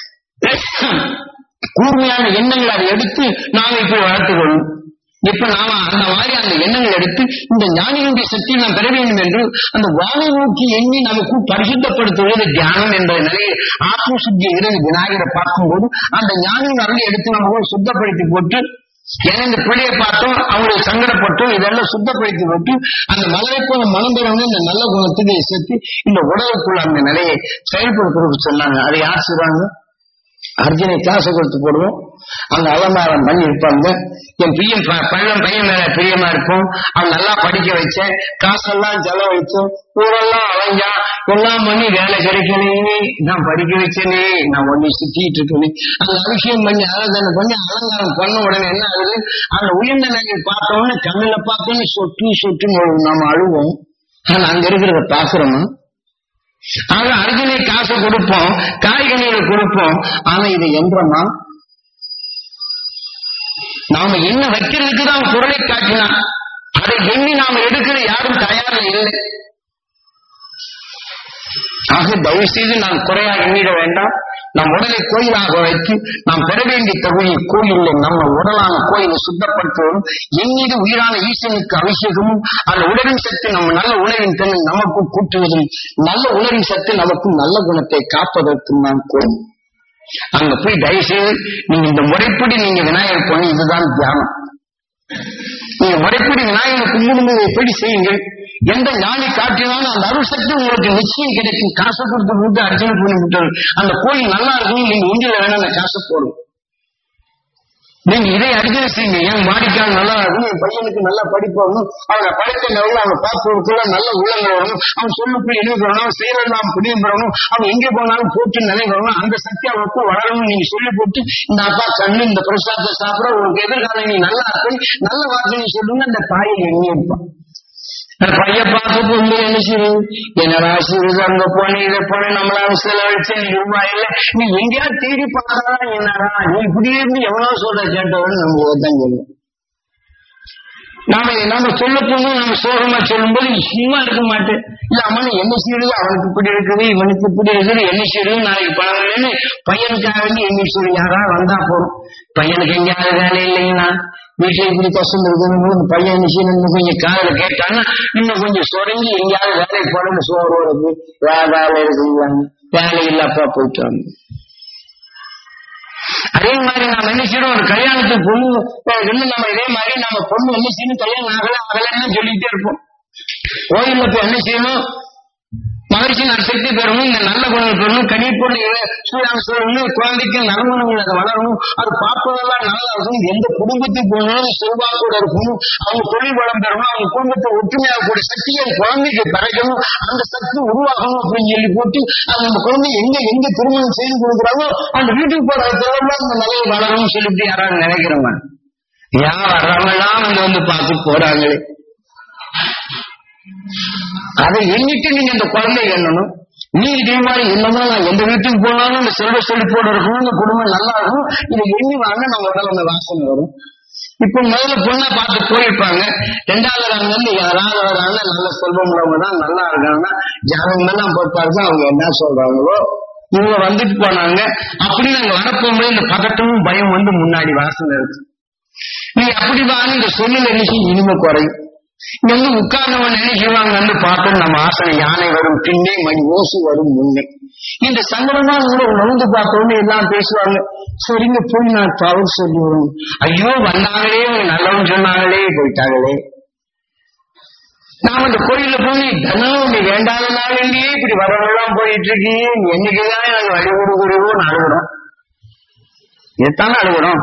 கூர்மையான எண்ணங்களை அதை எடுத்து நாம இப்ப வளர்த்துக்கணும் இப்ப நாம அந்த மாதிரி அந்த எண்ணங்கள் எடுத்து இந்த ஞானிகளுடைய சக்தியை நாம் பெற வேண்டும் என்று அந்த வானை நோக்கி எண்ணி நமக்கு பரிசுத்தப்படுத்துவது தியானம் என்ற நிலையில் ஆத்ம சுத்தி இருந்து விநாயகரை பார்க்கும்போது அந்த ஞானியின் அருளை எடுத்து நம்ம சுத்தப்படுத்தி போட்டு ஏன்னா இந்த பிள்ளையை பார்த்தோம் அவங்களுக்கு சங்கடப்பட்டோம் இதெல்லாம் சுத்தப்படுத்தி போட்டு அந்த மலரை போல மனம் பெறவங்க இந்த நல்ல குணத்துக்கு சேர்த்து இந்த உடலுக்குள்ள அந்த நிலையை செயல்படுத்துறதுக்கு சொன்னாங்க அதை யார் சொல்றாங்க அர்ஜுனை காசு கொடுத்து போடுவோம் அங்க அலங்காரம் பண்ணி இருப்பாங்க என் பையன் ப- பள்ளம் பையன் மேல பிரியமா இருப்போம் அவன் நல்லா படிக்க வச்சேன் காசெல்லாம் செலவழிச்சோம் ஊரெல்லாம் அலைஞ்சா எல்லாம் பண்ணி வேலை கிடைக்கலையே நான் படிக்க வச்சேனே நான் ஒண்ணு சுத்திட்டு இருக்கேனே அந்த அபிஷேகம் பண்ணி அலங்காரம் பண்ணி அலங்காரம் பண்ண உடனே என்ன ஆகுது அந்த உயர்ந்த நிலையை பார்த்த உடனே கண்ணுல பார்த்தோன்னு சொட்டு சொட்டுன்னு நாம அழுவோம் ஆனா அங்க இருக்கிறத பாக்குறோமா ஆக அர்ஜுனை காசு கொடுப்போம் காய்கனிகளை கொடுப்போம் ஆனா இது என்றமா நாம என்ன வைக்கிறதுக்கு தான் குரலை காட்டினான் அதை எண்ணி நாம எடுக்கிற யாரும் தயாரா இல்லை ஆக தயவு செய்து நாம் குறையா எண்ணிட வேண்டாம் நம் உடலை கோயிலாக வைத்து நாம் பெற வேண்டிய தொகையை கோயிலில் நம்ம உடலான கோயிலை சுத்தப்படுத்துவதும் எண்ணீடு உயிரான ஈசனுக்கு அபிஷேகமும் அந்த உணவின் சத்து நம்ம நல்ல உணவின் தன்மை நமக்கு கூட்டுவதும் நல்ல உணவின் சத்து நமக்கு நல்ல குணத்தை காப்பதற்கும் நாம் கோயில் அங்க போய் தயவு செய்து நீங்க இந்த முறைப்படி நீங்க விநாயகர் பண்ணி இதுதான் தியானம் நீங்க முறைப்படி விநாயகரை கும்பிடும்போது எப்படி செய்யுங்கள் எந்த ஞானி காட்டினாலும் அந்த அருள் சக்தி உங்களுக்கு நிச்சயம் கிடைக்கும் காசை கொடுத்து விட்டு அர்ச்சனை பண்ணி விட்டாரு அந்த கோயில் நல்லா இருக்கும் நீங்க உண்டியில வேணா அந்த காசை போடும் நீங்க இதை அர்ச்சனை செய்யுங்க என் வாடிக்கையால் நல்லா இருக்கும் என் பையனுக்கு நல்லா படிப்பு வரணும் அவனை படித்த நிலையில் அவனை பார்ப்பதற்குள்ள நல்ல உள்ளங்கள் வரணும் அவன் சொல்லுக்குள்ள என்ன வரணும் அவன் செய்யறதெல்லாம் புரியும் பெறணும் அவன் எங்கே போனாலும் போட்டு நிலை வரணும் அந்த சக்தி அவனுக்கு வளரணும் நீங்க சொல்லி போட்டு இந்த அப்பா கண்ணு இந்த பிரசாதத்தை சாப்பிட உனக்கு எதிர்காலம் நீ நல்லா இருக்கும் நல்ல வார்த்தை நீ சொல்லுங்க அந்த தாயை எண்ணி இருப்பான் அந்த பையன் பார்த்து போகும்போது என்ன செய்யுது என்னடா செய்யுது அங்க போன இதை போன நம்மளால செலவழிச்ச ரூபாய் இல்ல நீ எங்கேயாவது தேடி பார்த்தா என்னடா நீ இப்படி இருந்து எவ்வளவு சொல்ற கேட்டவன்னு நம்ம தான் சொல்லுவோம் நாம நாம சொல்ல போகும்போது நம்ம சோகமா சொல்லும்போது நீ சும்மா இருக்க மாட்டேன் இல்ல அவன் என்ன செய்யுது அவனுக்கு இப்படி இருக்குது இவனுக்கு இப்படி இருக்குது என்ன செய்யுது நாளைக்கு பணம் இல்லைன்னு பையனுக்காக வேண்டி என்ன சொல்லி யாராவது வந்தா போறோம் பையனுக்கு எங்கேயாவது வேலை இல்லைங்களா வீட்டுல இப்படி கஷ்டம் இருக்குன்னு இந்த பையன் என்ன செய்யணும் இன்னும் கொஞ்சம் காதல கேட்டான்னா இன்னும் கொஞ்சம் சொரங்கி எங்கேயாவது வேலைக்கு போறோம் சோறு வருது வேலை வேலை இருக்குங்களாங்க வேலை இல்லப்பா போயிட்டு வாங்க அதே மாதிரி நாம என்ன செய்யறோம் ஒரு கல்யாணத்துக்கு பொண்ணு அஹ் இன்னும் நம்ம இதே மாதிரி நம்ம பொண்ணு என்ன செய்யணும் கல்யாணம் ஆகல ஆகலன்னு சொல்லிட்டே இருப்போம் கோயில்ல போய் என்ன செய்யணும் மகிழ்ச்சி நற்சக்தி பெறணும் இந்த நல்ல குணம் பெறணும் கணிப்பொருள் சூழல் சொல்லணும் குழந்தைக்கு நறுமணங்கள் அது வளரணும் அது பார்ப்பதெல்லாம் நல்லா இருக்கும் எந்த குடும்பத்துக்கு போனாலும் செல்வாக்கோட இருக்கணும் அவங்க தொழில் வளம் பெறணும் அவங்க குடும்பத்தை ஒற்றுமையாக கூடிய சக்தியை அந்த குழந்தைக்கு பிறக்கணும் அந்த சக்தி உருவாகணும் அப்படின்னு சொல்லி போட்டு அது நம்ம குழந்தை எங்க எங்க திருமணம் செய்து கொடுக்குறாங்களோ அந்த வீட்டுக்கு போற செலவுல அந்த நிலையை வளரணும்னு சொல்லிட்டு யாராவது நினைக்கிறவங்க யார் வர்றவங்கலாம் வந்து வந்து பார்த்து போறாங்களே அதை எண்ணிட்டு நீங்க இந்த குழந்தை எண்ணணும் நீ இதே மாதிரி இன்னமும் நான் எந்த வீட்டுக்கு போனாலும் இந்த செல்வ செழிப்போட இருக்கணும் இந்த குடும்பம் நல்லா இருக்கும் இதை எண்ணி வாங்க நம்ம உடல் அந்த வாசனை வரும் இப்ப முதல்ல பொண்ணை பார்த்து போயிருப்பாங்க ரெண்டாவது அங்க வந்து யாராவது வராங்க நல்ல செல்வம் உள்ளவங்க தான் நல்லா இருக்காங்கன்னா ஜாதகம் எல்லாம் பார்ப்பாங்க அவங்க என்ன சொல்றாங்களோ இவங்க வந்துட்டு போனாங்க அப்படி நாங்க வரப்போகும்போது இந்த பதட்டமும் பயம் வந்து முன்னாடி வாசனை இருக்கு நீ அப்படி வாங்க இந்த சொல்லுல என்ன செய்யும் இனிமே குறையும் இங்க வந்து உட்கார்ந்தவன் நினைச்சுவாங்க வந்து பார்த்தோம் நம்ம ஆசனை யானை வரும் பின்னே மணி ஓசு வரும் முன்னே இந்த சங்கடமா கூட உணர்ந்து பார்த்தோன்னு எல்லாம் பேசுவாங்க சரிங்க போய் நான் தவறு சொல்லி வரும் ஐயோ வந்தாங்களே அவங்க நல்லவன் சொன்னாங்களே போயிட்டாங்களே நாம இந்த கோயில்ல போய் தனம் நீ வேண்டாத நாளிலேயே இப்படி வரவெல்லாம் போயிட்டு இருக்கீங்க நீ என்னைக்குதான் எனக்கு வழி கொடுக்குறோம் அழுகுறோம் எத்தான அழுகுறோம்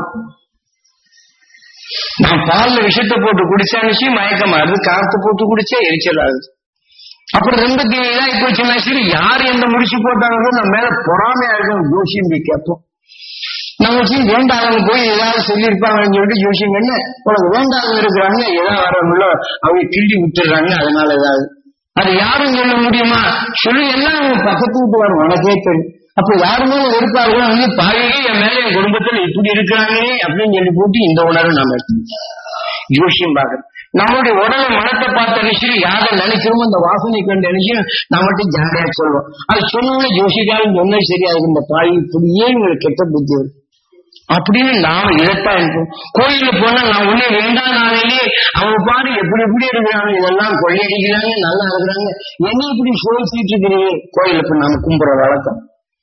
நான் பால்ல விஷத்தை போட்டு குடிச்சானுச்சு மயக்கம் ஆகுது காத்து போட்டு குடிச்சா எரிச்சல் ஆகுது அப்புறம் ரெண்டு இதாகி போச்சுன்னா சரி யார் எந்த முடிச்சு போட்டாங்களோ நம்ம மேல பொறாமையா இருக்கும் ஜோசியம் போய் கேட்போம் நம்ம சரி வேண்டாதவங்க போய் ஏதாவது சொல்லியிருப்பாங்கன்னு சொல்லிட்டு ஜோசியம் என்ன உனக்கு வேண்டாதவங்க இருக்கிறாங்க ஏதாவது வரவங்களோ அவங்க கிள்ளி விட்டுடுறாங்க அதனால ஏதாவது அது யாரும் சொல்ல முடியுமா சொல்லி எல்லாம் அவங்க பக்கத்து வீட்டு வரும் உனக்கே தெரியும் அப்ப யாருமே இருப்பார்கள் வந்து பாவியே என் மேல என் குடும்பத்துல இப்படி இருக்கிறாங்களே அப்படின்னு சொல்லி போட்டு இந்த உணர்வு நம்ம எடுத்துக்கணும் ஜோசியம் பார்க்கணும் நம்மளுடைய உடலை மனத்தை பார்த்த நினைச்சு யாரை நினைக்கிறோமோ அந்த வாசனை கண்டு நினைச்சு நம்மகிட்ட ஜாலியா சொல்லுவோம் அது சொன்னோம்னா ஜோசிக்காலும் சொன்னது சரியாது இந்த பாவி இப்படியே உங்களுக்கு கெட்ட புத்தி வரும் அப்படின்னு நாம இதைத்தான் இருக்கும் கோயிலுக்கு போனா நான் ஒண்ணு வேண்டாம் நாளையிலே அவங்க பாரு எப்படி எப்படி இருக்கிறாங்க இதெல்லாம் கொள்ளையடிக்கிறாங்க நல்லா இருக்கிறாங்க என்ன இப்படி சோதிச்சுட்டு இருக்கிறீங்க கோயிலுக்கு நாம கும்புற வழக்கம்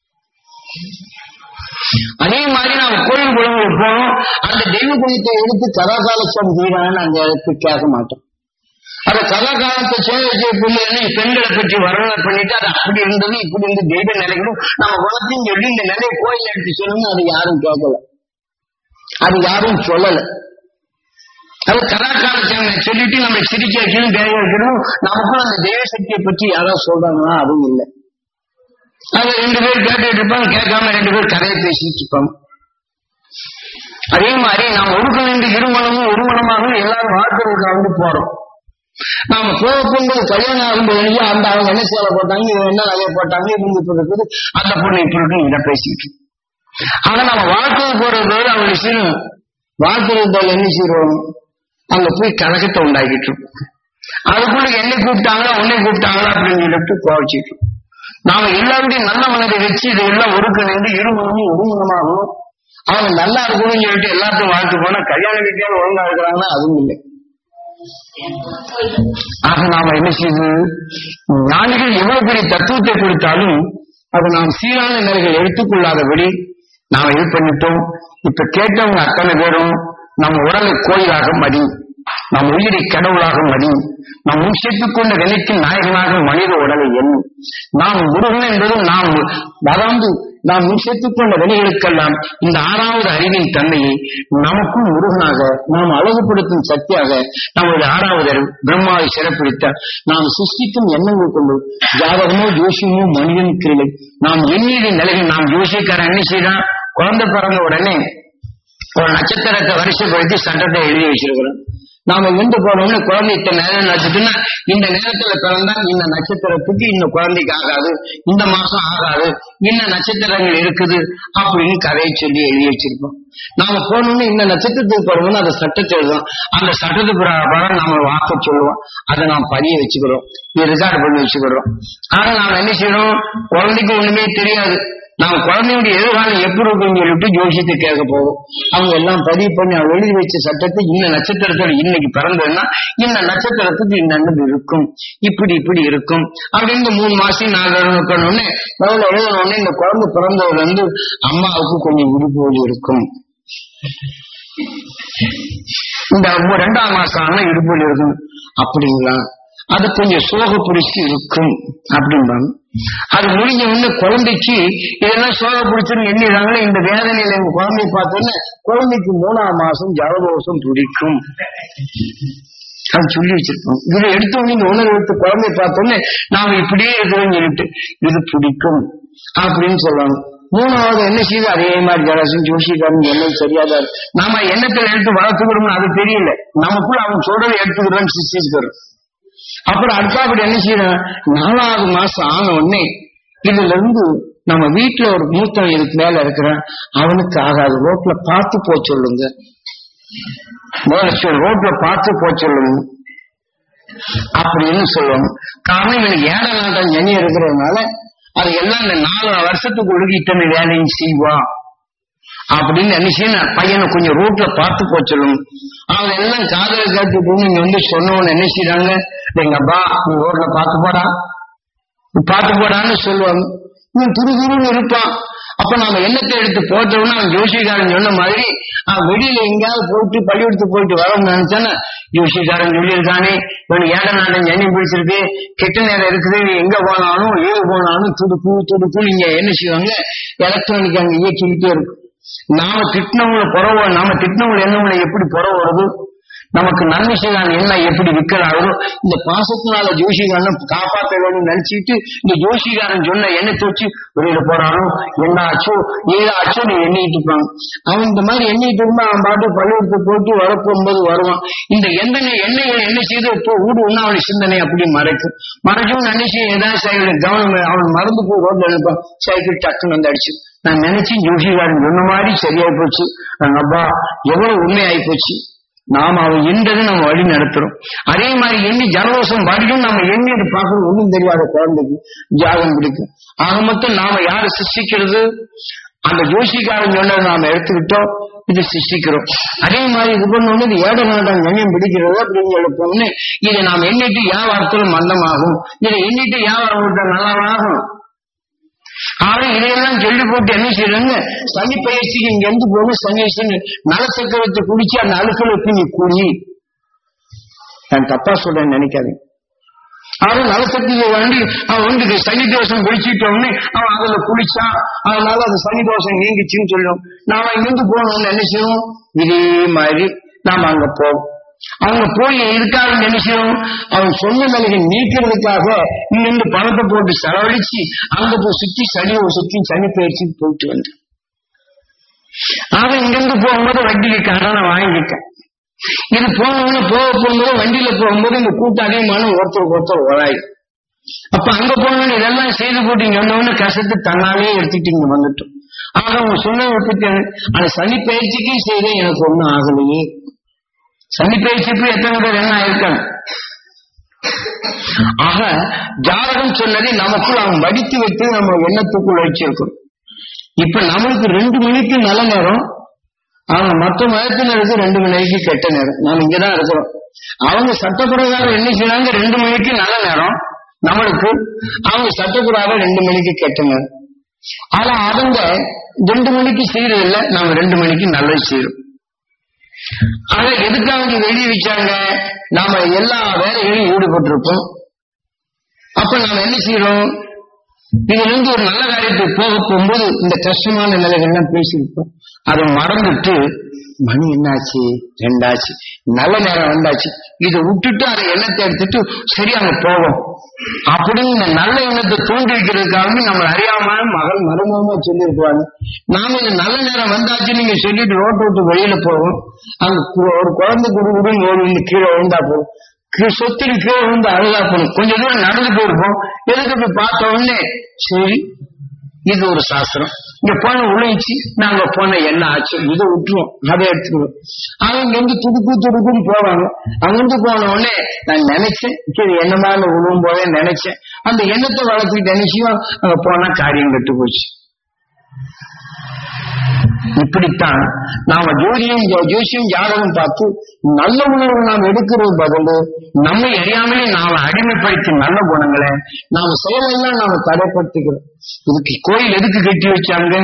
அதே மாதிரி நாம கோயில் குளங்களுக்கு போனோம் அந்த தெய்வ குணத்தை எடுத்து கதாகாலட்சம் செய்யறாங்கன்னு அந்த இடத்துக்கு கேட்க மாட்டோம் அது கலாகாலத்தை சோதனை பிள்ளைன்னு பெண்களை பற்றி வர்ணனை பண்ணிட்டு அது அப்படி இருந்தது இப்படி இருந்து தெய்வ நிலைகளும் நம்ம குணத்தையும் சொல்லி இந்த நிலையை கோயில் எடுத்து சொல்லணும் அது யாரும் கேட்கல அது யாரும் சொல்லல அது கலாச்சாரத்தை சொல்லிட்டு நம்ம சிரிக்க வைக்கணும் பேய வைக்கணும் நமக்கும் அந்த தெய்வ சக்தியை பற்றி யாராவது சொல்றாங்கன்னா அதுவும் இல்லை அது ரெண்டு பேர் கேட்டுட்டு இருப்பாங்க கேட்காம ரெண்டு பேர் கதையை பேசிட்டு இருப்பாங்க அதே மாதிரி நாம் ஒடுக்க வேண்டிய இருமணமும் ஒருமணமாக எல்லாரும் வாழ்க்கைக்கு வந்து போறோம் நாம போக போகும்போது கல்யாணம் ஆகும்போது அந்த அவங்க என்ன சேலை போட்டாங்க இவங்க என்ன நகையை போட்டாங்க இவங்க இப்படி இருக்குது அந்த பொண்ணு இப்படி இருக்கு இதை பேசிக்கிட்டு ஆனா நம்ம வாழ்க்கைக்கு போறது அவங்க விஷயம் வாழ்க்கைக்கு போல என்ன செய்யறோம் அங்க போய் கழகத்தை உண்டாக்கிட்டு இருக்கோம் அதுக்குள்ள என்னை கூப்பிட்டாங்களா உன்னை கூப்பிட்டாங்களா அப்படின்னு சொல்லிட்டு கோவிச்சிட்டு நாம எல்லாருடைய நல்ல மனதை வச்சு இதெல்லாம் ஒருக்க நின்று இருமணமும் ஒருமணமாகணும் அவங்க நல்லா இருக்கணும்னு சொல்லிட்டு எல்லாத்தையும் வாழ்த்து போனா கல்யாண வீட்டியாவது ஒழுங்கா இருக்கிறாங்கன்னா அதுவும் இல்லை ஆக நாம என்ன செய்யுது ஞானிகள் எவ்வளவு பெரிய தத்துவத்தை கொடுத்தாலும் அது நாம் சீரான நிலைகள் எடுத்துக்கொள்ளாதபடி நாம இது பண்ணிட்டோம் இப்ப கேட்டவங்க அத்தனை பேரும் நம்ம உடலை கோயிலாக மதி நம் உயிரை கடவுளாக மதி நாம் முன் சேர்த்துக் கொண்ட நிலைக்கும் நாயகனாக மனித உடலை எண்ணும் நாம் முருகன் என்பது நாம் வளர்ந்து நாம் முன் சேர்த்துக் கொண்ட வினைகளுக்கெல்லாம் இந்த ஆறாவது அறிவின் தன்மையை நமக்கும் முருகனாக நாம் அழகுபடுத்தும் சக்தியாக நமது ஆறாவது அறிவு பிரம்மாவை சிறப்பிடித்த நாம் சிருஷ்டிக்கும் எண்ணங்கள் கொண்டு ஜாதகமோ ஜோசியமோ மனிதன் கிரிலை நாம் எண்ணியது நிலையில் நாம் ஜோசியக்காரன் என்ன செய்யறான் குழந்தை பிறந்த உடனே ஒரு நட்சத்திரத்தை வரிசைப்படுத்தி சட்டத்தை எழுதி வச்சிருக்கிறோம் நாம எண்டு போனோம்னு குழந்தை இத்தனை நேரம் நட்சத்திரம்னா இந்த நேரத்துல பிறந்தா இந்த நட்சத்திரத்துக்கு இந்த குழந்தைக்கு ஆகாது இந்த மாசம் ஆகாது இந்த நட்சத்திரங்கள் இருக்குது அப்படின்னு கதையை சொல்லி எழுதி வச்சிருப்போம் நாம போனோம்னு இந்த நட்சத்திரத்துக்கு போறோம்னு அந்த சட்டத்தை எழுதுவோம் அந்த சட்டத்து பிரகாரம் நாம வாக்க சொல்லுவோம் அதை நாம் பதிய வச்சுக்கிறோம் இது ரெக்கார்டு பண்ணி வச்சுக்கிறோம் ஆனா நாம என்ன செய்யறோம் குழந்தைக்கு ஒண்ணுமே தெரியாது நாம குழந்தையுடைய எதிர்காலம் எப்படி இருக்குன்னு சொல்லிட்டு ஜோசியத்தை கேட்க போவோம் அவங்க எல்லாம் பதிவு பண்ணி அவங்க எழுதி வச்ச சட்டத்தை இந்த நட்சத்திரத்தோட இன்னைக்கு பிறந்ததுன்னா இந்த நட்சத்திரத்துக்கு இந்த இருக்கும் இப்படி இப்படி இருக்கும் அப்படின்னு மூணு மாசம் நாலு இருக்கணும்னு முதல்ல எழுதணும்னு இந்த குழந்தை பிறந்ததுல இருந்து அம்மாவுக்கு கொஞ்சம் விடுபோது இருக்கும் இந்த ரெண்டாம் மாசம் ஆனா இடுப்புல இருக்கும் அப்படிங்களா அது கொஞ்சம் சோக பிடிச்சி இருக்கும் அப்படின்பாங்க அது முடிஞ்ச உடனே குழந்தைக்கு இதெல்லாம் சோக பிடிச்சுன்னு எண்ணிடுறாங்களே இந்த வேதனையில எங்க குழந்தைய பார்த்தோன்னே குழந்தைக்கு மூணாம் மாசம் ஜலதோஷம் துடிக்கும் அது சொல்லி வச்சிருக்கோம் இதை எடுத்தவங்க இந்த உணர்வு எடுத்து குழந்தைய பார்த்தோன்னே நாம இப்படியே இருக்கிறோம்னு சொல்லிட்டு இது பிடிக்கும் அப்படின்னு சொல்லுவாங்க மூணாவது என்ன செய்யுது அதே மாதிரி ஜலசம் ஜோசிக்காரன் என்ன சரியாதான் நாம எண்ணத்துல எடுத்து வளர்த்துக்கிறோம்னு அது தெரியல நமக்குள்ள அவன் சொல்றதை எடுத்துக்கிறோம்னு சிஸ்டிக்கிறோம் அப்புறம் அடுத்தாப்படி என்ன செய்யணும் நாலாவது மாசம் ஆன உடனே இதுல இருந்து நம்ம வீட்டுல ஒரு மூத்தம் இதுக்கு மேல இருக்கிறான் அவனுக்கு ஆகாது ரோட்ல பார்த்து போக சொல்லுங்க ரோட்ல பார்த்து போக சொல்லுங்க அப்படின்னு சொல்லுவாங்க காரணம் இவனுக்கு ஏழை நாட்டம் ஜனி இருக்கிறதுனால அது எல்லாம் இந்த நாலு வருஷத்துக்குள்ள இத்தனை வேலையும் செய்வான் அப்படின்னு நினைச்சு பையனை கொஞ்சம் ரோட்ல பார்த்து போக சொல்லணும் அவங்க எல்லாம் காதல கேட்டு நீங்க வந்து சொன்னவன்னு என்ன செய்யறாங்க எங்க அப்பா நீ ரோட்ல பார்த்து போடா நீ பார்த்து போடான்னு சொல்லுவாங்க இவன் துரு துருன்னு இருப்பான் அப்ப நாம எண்ணத்தை எடுத்து போட்டோம்னா அவன் ஜோசிகாரன் சொன்ன மாதிரி அவன் வெளியில எங்கேயாவது போயிட்டு பள்ளியெடுத்து போயிட்டு வரணும்னு நினைச்சானே ஜோசிகாரன் சொல்லியிருக்கானே இவன் ஏட நாட்டம் எண்ணி பிடிச்சிருக்கு கெட்ட நேரம் இருக்குது நீ எங்க போனாலும் ஏவு போனாலும் துடுப்பு துடுப்பு நீங்க என்ன செய்வாங்க எலக்ட்ரானிக் அங்க இயக்கிக்கிட்டே இருக்கும் நாம திட்டினவங்களை புறவ நாம திட்டினவங்களை என்னவங்களை எப்படி புறவ வருது நமக்கு நன்மை செய்யலாம் என்ன எப்படி விற்கிறாரோ இந்த பாசத்தினால ஜோஷிகாரன் காப்பாற்ற வேணும்னு நினைச்சிட்டு இந்த ஜோஷிகாரன் சொன்ன எண்ணெய் தோச்சு வெளியில போறானோ என்ன ஆச்சோ ஏதோ ஆச்சோ நீ எண்ணிட்டு இருப்பாங்க அவன் இந்த மாதிரி எண்ணிட்டு இருந்தா அவன் பாட்டு பள்ளியெடுத்து போட்டு வரப்போகும்போது வருவான் இந்த எண்ணெய் எண்ணெயை என்ன செய்து இப்போ ஊடு ஒண்ணு அவனை சிந்தனை அப்படி மறைக்கும் மறைக்கும் நினைச்சு ஏதாவது சைக்கிள் கவனம் அவன் மறந்து போய் ரோட்ல நினைப்பான் சைக்கிள் டக்குன்னு வந்து அடிச்சு நான் நினைச்சு ஜோஷிகாரன் சொன்ன மாதிரி சரியாயி போச்சு அப்பா எவ்வளவு உண்மையாயி போச்சு நாம அவன் எண்டது நம்ம வழி நடத்துறோம் அதே மாதிரி எண்ணி ஜலதோஷம் வரையும் நம்ம எண்ணி அது பார்க்கறது ஒண்ணும் தெரியாத குழந்தைக்கு ஜாதகம் பிடிக்கும் ஆக மொத்தம் நாம யாரை சிருஷ்டிக்கிறது அந்த ஜோஷிக்காரன் சொன்னதை நாம எடுத்துக்கிட்டோம் இது சிருஷ்டிக்கிறோம் அதே மாதிரி இது பண்ணோன்னு இது ஏட நாட்டம் எண்ணம் பிடிக்கிறது அப்படின்னு சொல்லி போனோம்னு இதை நாம் எண்ணிட்டு வியாபாரத்துல மந்தமாகும் இதை எண்ணிட்டு வியாபாரம் விட்ட நல்லாவாகும் ஆனா இதையெல்லாம் சொல்லி போட்டு என்ன செய்யறாங்க சனி பயிற்சிக்கு இங்க இருந்து போகணும் சனி நல சக்கரத்தை குடிச்சு அந்த அழுக்கலை நீ குடி நான் தப்பா சொல்றேன்னு நினைக்காதீங்க அவன் நலசக்தியை வேண்டி அவன் வந்து சனி தோஷம் குளிச்சிட்டோம்னு அவன் அதுல குளிச்சான் அதனால அது சனி தோஷம் நீங்கிச்சுன்னு சொல்லும் நாம இங்கிருந்து போகணும்னு என்ன செய்வோம் இதே மாதிரி நாம அங்க போவோம் அவங்க போய் இதுக்காக என்ன செய்வோம் அவன் சொன்ன நிலையை நீக்கிறதுக்காக இங்கிருந்து பணத்தை போட்டு செலவழிச்சு அங்க போய் சுத்தி சனியை சுத்தி சனி பயிற்சி போயிட்டு வந்து அவன் இங்கிருந்து போகும்போது வட்டிக்கு கடனை வாங்கிட்டான் இது போனவன போக போகும்போது வண்டியில போகும்போது இந்த கூட்டம் அதிகமான ஒருத்தருக்கு ஒருத்தர் உராய் அப்ப அங்க போனவன இதெல்லாம் செய்து போட்டு இங்க வந்தவன கசத்து தன்னாலே எடுத்துட்டு இங்க வந்துட்டோம் ஆக அவங்க சொன்ன விட்டுட்டு அந்த சனி பயிற்சிக்கும் செய்த எனக்கு ஒண்ணும் ஆகலையே சனி பயிற்சிக்கு எத்தனை பேர் என்ன ஆயிருக்காங்க ஆக ஜாதகம் சொன்னதை நமக்குள் அவன் வடித்து வைத்து நம்ம எண்ணத்துக்குள் வச்சிருக்கோம் இப்ப நம்மளுக்கு ரெண்டு மணிக்கு நல்ல நேரம் ஆனா மற்ற மதத்தினருக்கு ரெண்டு மணிக்கு கெட்ட நேரம் நாம இங்கதான் இருக்கிறோம் அவங்க சட்டப்பிரகாரம் என்ன செய்யறாங்க ரெண்டு மணிக்கு நல்ல நேரம் நம்மளுக்கு அவங்க சட்டப்பிரகாரம் ரெண்டு மணிக்கு கெட்ட நேரம் ஆனா அவங்க ரெண்டு மணிக்கு செய்யறது இல்ல நாம ரெண்டு மணிக்கு நல்லது செய்யறோம் ஆனா எதுக்காக வெளியே வச்சாங்க நாம எல்லா வேலைகளையும் ஈடுபட்டிருப்போம் அப்ப நாம என்ன செய்யறோம் இதுல இருந்து ஒரு நல்ல காரியத்துக்கு போக போகும்போது இந்த கஷ்டமான நிலைகள்லாம் பேசியிருப்போம் அதை மறந்துட்டு மணி என்னாச்சு ரெண்டாச்சு நல்ல நேரம் வந்தாச்சு இதை விட்டுட்டு அதை எண்ணத்தை எடுத்துட்டு சரி அங்க போவோம் அப்படின்னு இந்த நல்ல எண்ணத்தை தூண்டி வைக்கிறதுக்காக நம்ம அறியாம மகள் மருமகமா சொல்லியிருப்பாங்க நாம இந்த நல்ல நேரம் வந்தாச்சு நீங்க சொல்லிட்டு ரோட்டை விட்டு வெளியில போவோம் அங்க கு- ஒரு குழந்தை குடுக்குடுன்னு ஓடி வந்து கீழே விழுந்தா போதும் கீ- சொத்துக்கு கீழே விழுந்து அழுதா போகணும் கொஞ்ச தூரம் நடந்து போயிருப்போம் எதுக்கு போய் பார்த்த உடனே சரி இது ஒரு சாஸ்திரம் இங்க போன உழைச்சி நாங்க போன என்ன ஆச்சு இதை விட்டுருவோம் அதை எடுத்துக்குவோம் அவங்க இருந்து துடுக்கு துடுக்குன்னு போவாங்க அங்கிருந்து போன உடனே நான் நினைச்சேன் சரி என்னமா விழுவும் போதே நினைச்சேன் அந்த எண்ணத்தை வளர்த்துக்கிட்டு நினைச்சியும் அங்க போனா காரியம் கெட்டு போச்சு இப்படித்தான் நாம ஜோதியம் ஜோ- ஜோசியம் ஜாதகம் பார்த்து நல்ல உணர்வு நாம் எடுக்கிறது பதில் நம்மை அறியாமலே நாம அடிமைப்படுத்தி நல்ல குணங்களை நாம செயலெல்லாம் நாம தடைப்படுத்திக்கிறோம் இதுக்கு கோயில் எதுக்கு கட்டி வச்சாங்க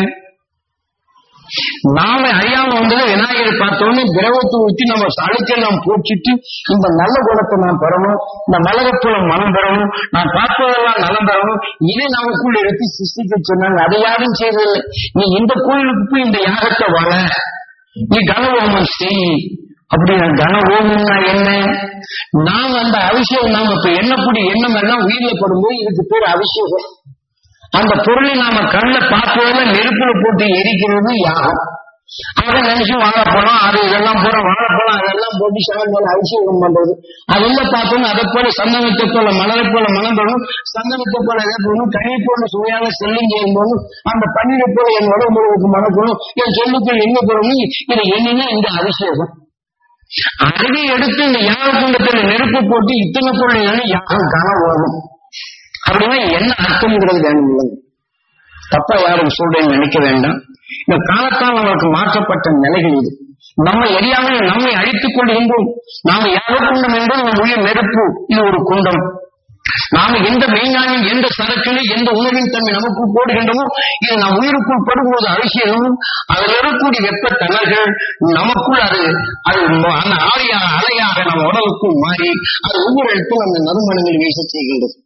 நாம அறியாம வந்தது விநாயகரை பார்த்தோன்னே திரவத்தை ஊற்றி நம்ம அழுக்கெல்லாம் போச்சிட்டு இந்த நல்ல குணத்தை நான் பெறணும் இந்த மலகப்புல மனம் பெறணும் நான் பார்ப்பதெல்லாம் நலம் பெறணும் இதை நமக்குள்ள எடுத்து சிருஷ்டிக்க சொன்னாங்க அதை யாரும் செய்வதில்லை நீ இந்த கோயிலுக்கு போய் இந்த யாகத்தை வாழ நீ கனவோமம் செய் அப்படின்னா கன ஓமம்னா என்ன நாம அந்த அபிஷேகம் நாம இப்ப எண்ணக்கூடிய எண்ணம் எல்லாம் உயிரில படும்போது இதுக்கு பேர் அபிஷேகம் அந்த பொருளை நாம கண்ண பார்ப்பதில் நெருப்புல போட்டு எரிக்கிறது யாகம் அதை நினைச்சு வாழைப்பழம் அது இதெல்லாம் போற வாழைப்பழம் அதெல்லாம் போட்டு சாமி மேல அபிஷேகம் பண்றது அதெல்லாம் பார்த்தோம் அதை போல சந்தனத்தை போல மலரை போல மனம் தரும் சந்தனத்தை போல எதை போகணும் கனி போல சுவையாக செல்லும் செய்யும் போது அந்த பன்னீரை போல என் உடம்புகளுக்கு மணக்கணும் என் சொல்லுக்குள் எங்க போகணும் இது என்னன்னா இந்த அபிஷேகம் அதை எடுத்து இந்த யாக குண்டத்துல நெருப்பு போட்டு இத்தனை பொருள் யாகம் காண போகும் அப்படின்னா என்ன அர்த்தம்ங்கிறது வேணும் இல்லைங்க தப்பா யாரும் சொல்றேன்னு நினைக்க வேண்டாம் இந்த காலத்தால் நமக்கு மாற்றப்பட்ட நிலைகள் இது நம்ம எரியாமல் நம்மை அழித்துக் கொள்கின்றோம் நாம யாக குண்டம் என்பது ஒரு உயிர் நெருப்பு இது ஒரு குண்டம் நாம எந்த மெய்ஞானின் எந்த சரக்கில் எந்த உணவின் தன்மை நமக்கு போடுகின்றமோ இது நம் உயிருக்குள் படும்போது அரிசியமும் அதில் இருக்கக்கூடிய வெப்ப தணல்கள் நமக்குள் அது அது ம- அந்த ஆலையாக அலையாக நம் உடலுக்குள் மாறி அது ஒவ்வொரு இடத்தில் அந்த நறுமணங்கள் வீச செய்கின்றது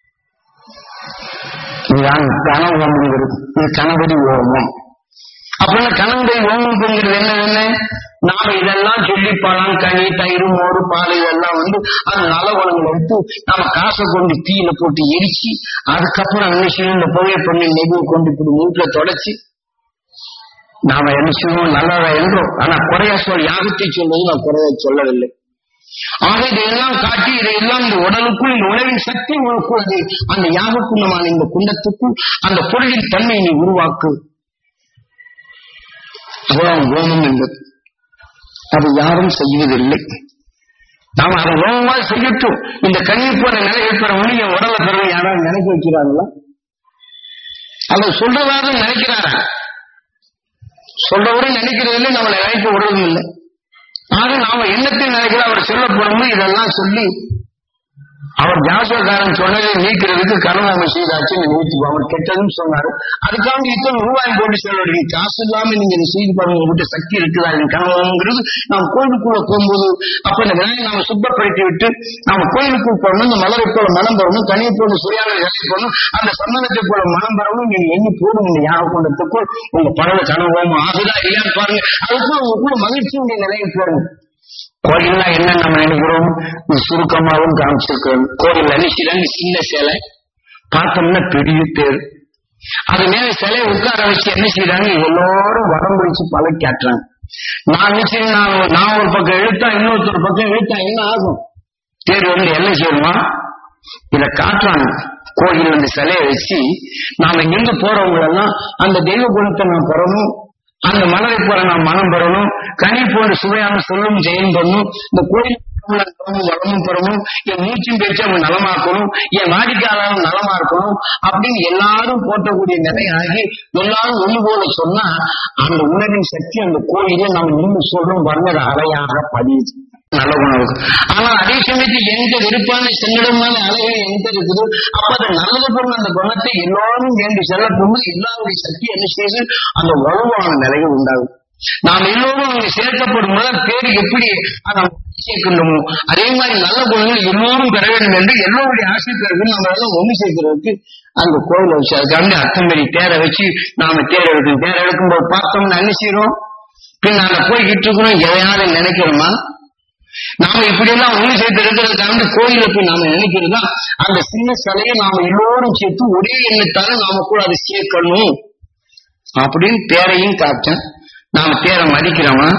இதுதான் கன ஓமங்கிறது இது கணபதி ஓமம் அப்படின்னா கணபதி ஓமம்ங்கிறது என்ன என்ன நாம இதெல்லாம் சொல்லி பழம் கனி தயிர் மோர் பால் இதெல்லாம் வந்து அந்த நல்ல குணங்களை எடுத்து நாம காசை கொண்டு தீயில போட்டு எரிச்சு அதுக்கப்புறம் என்ன செய்யணும் இந்த புகையை பண்ணி நெய்யை கொண்டு இப்படி மூட்டில் தொடச்சி நாம என்ன செய்வோம் நல்லதா என்றோம் ஆனா குறைய சொல் யாகத்தை சொல்வது நான் குறைய சொல்லவில்லை ஆக இதையெல்லாம் காட்டி இதையெல்லாம் இந்த உடலுக்குள் இந்த உணவின் சக்தி உனக்குள் அது அந்த யாக குண்டமான இந்த குண்டத்துக்குள் அந்த பொருளின் தன்மையை நீ உருவாக்கு அதான் ஓமம் என்பது அது யாரும் செய்வதில்லை நாம அதை ஓமமா செய்யட்டும் இந்த கண்ணீர் போற நிலையை பெற ஒண்ணு என் உடலை பெற யாராவது நினைக்க வைக்கிறாங்களா அதை சொல்றதாக நினைக்கிறாரா சொல்றவரும் நினைக்கிறதில்லை நம்மளை நினைக்க விடுறதும் இல்லை ஆக நாம எண்ணத்தை நினைக்கிற அவர் சொல்ல போனோம்னு இதெல்லாம் சொல்லி அவர் ஜாசோக்காரன் சொன்னதை நீக்கிறதுக்கு கருணாமை செய்தாச்சு நிறுத்தி அவர் கெட்டதுன்னு சொன்னாரு அதுக்காண்டி இத்தனை ரூபாய் போட்டு செலவழி காசு இல்லாம நீங்க இதை செய்து பாருங்க உங்ககிட்ட சக்தி இருக்குதா இது கனவுங்கிறது நாம் கோயிலுக்குள்ள போகும்போது அப்ப இந்த விலையை நாம சுத்தப்படுத்தி விட்டு நாம கோயிலுக்குள் போகணும் இந்த மலரை போல மனம் பெறணும் கனியை போல சுவையான இலை போகணும் அந்த சந்தனத்தை போல மனம் பெறணும் நீங்க எண்ணி போடும் இந்த யாக கொண்டத்துக்குள் உங்க பறவை கனவோம் ஆகுதா இல்லையான்னு பாருங்க அதுக்குள்ள உங்களுக்குள்ள மகிழ்ச்சியுடைய நிலையை போடுங்க கோயில்னா என்ன நம்ம நினைக்கிறோம் இது சுருக்கமாகவும் காமிச்சிருக்கிறோம் கோயில் அனுப்பிச்சிடாங்க சின்ன சிலை பார்த்தோம்னா பெரிய தேர் அது மேல சிலையை உட்கார வச்சு என்ன செய்யறாங்க எல்லாரும் வடம் பிடிச்சு பழக்கி காட்டுறாங்க நான் நினைச்சேன் நான் ஒரு- நான் ஒரு பக்கம் இழுத்தா இன்னொருத்தர் பக்கம் இழுத்தா என்ன ஆகும் தேர் வந்து என்ன செய்யணுமா இத காட்டுறாங்க கோயில் அந்த சிலையை வச்சு நாம இங்கிருந்து போறவங்க எல்லாம் அந்த தெய்வ குணத்தை நான் பெறணும் அந்த மலரை போற நான் மனம் பெறணும் கனி போன்ற சுவையான சொல்லும் ஜெயம் பண்ணணும் இந்த கோயில் வளமும் பெறணும் என் மூச்சும் பேச்சு அவங்க நலமாக்கணும் என் வாடிக்கையாளரும் நலமா இருக்கணும் அப்படின்னு எல்லாரும் போட்டக்கூடிய நிலை ஆகி எல்லாரும் ஒண்ணு போல சொன்னா அந்த உணவின் சக்தி அந்த கோயில நம்ம நின்று சொல்றோம் வர்ணர் அறையாக பதியுது நல்ல குணம் இருக்கு ஆனா அதே சமயத்தில் எந்த வெறுப்பான சென்னிடமான அலைகள் எங்க இருக்குது அப்ப அந்த நல்லது பொருள் அந்த குணத்தை எல்லாரும் வேண்டி செல்லப்போது எல்லாருடைய சக்தி என்ன செய்யுது அந்த வலுவான நிலைகள் உண்டாகும் நாம் எல்லோரும் அங்கே சேர்க்கப்படும் போது பேர் எப்படி அதை சேர்க்கணுமோ அதே மாதிரி நல்ல குணங்கள் எல்லோரும் பெற வேண்டும் என்று எல்லோருடைய ஆசை பிறகு நம்ம எல்லாம் ஒண்ணு சேர்க்கிறதுக்கு அந்த கோயிலை வச்சு அதுக்காண்டி அத்தம்பரி தேரை வச்சு நாம தேர் எடுக்கணும் தேர் எடுக்கும்போது பார்த்தோம்னா என்ன செய்யறோம் பின் நாங்க போய்கிட்டு இருக்கிறோம் எதையாவது நினைக்கிறோமா நாம இப்படி எல்லாம் ஒண்ணு சேர்த்து இருக்கிறதுக்காக கோயில போய் நாம நினைக்கிறதா அந்த சின்ன சிலையை நாம எல்லோரும் சேர்த்து ஒரே எண்ணத்தால நாம கூட அதை சேர்க்கணும் அப்படின்னு தேரையும் காட்டேன் நாம தேரை மதிக்கிறோமா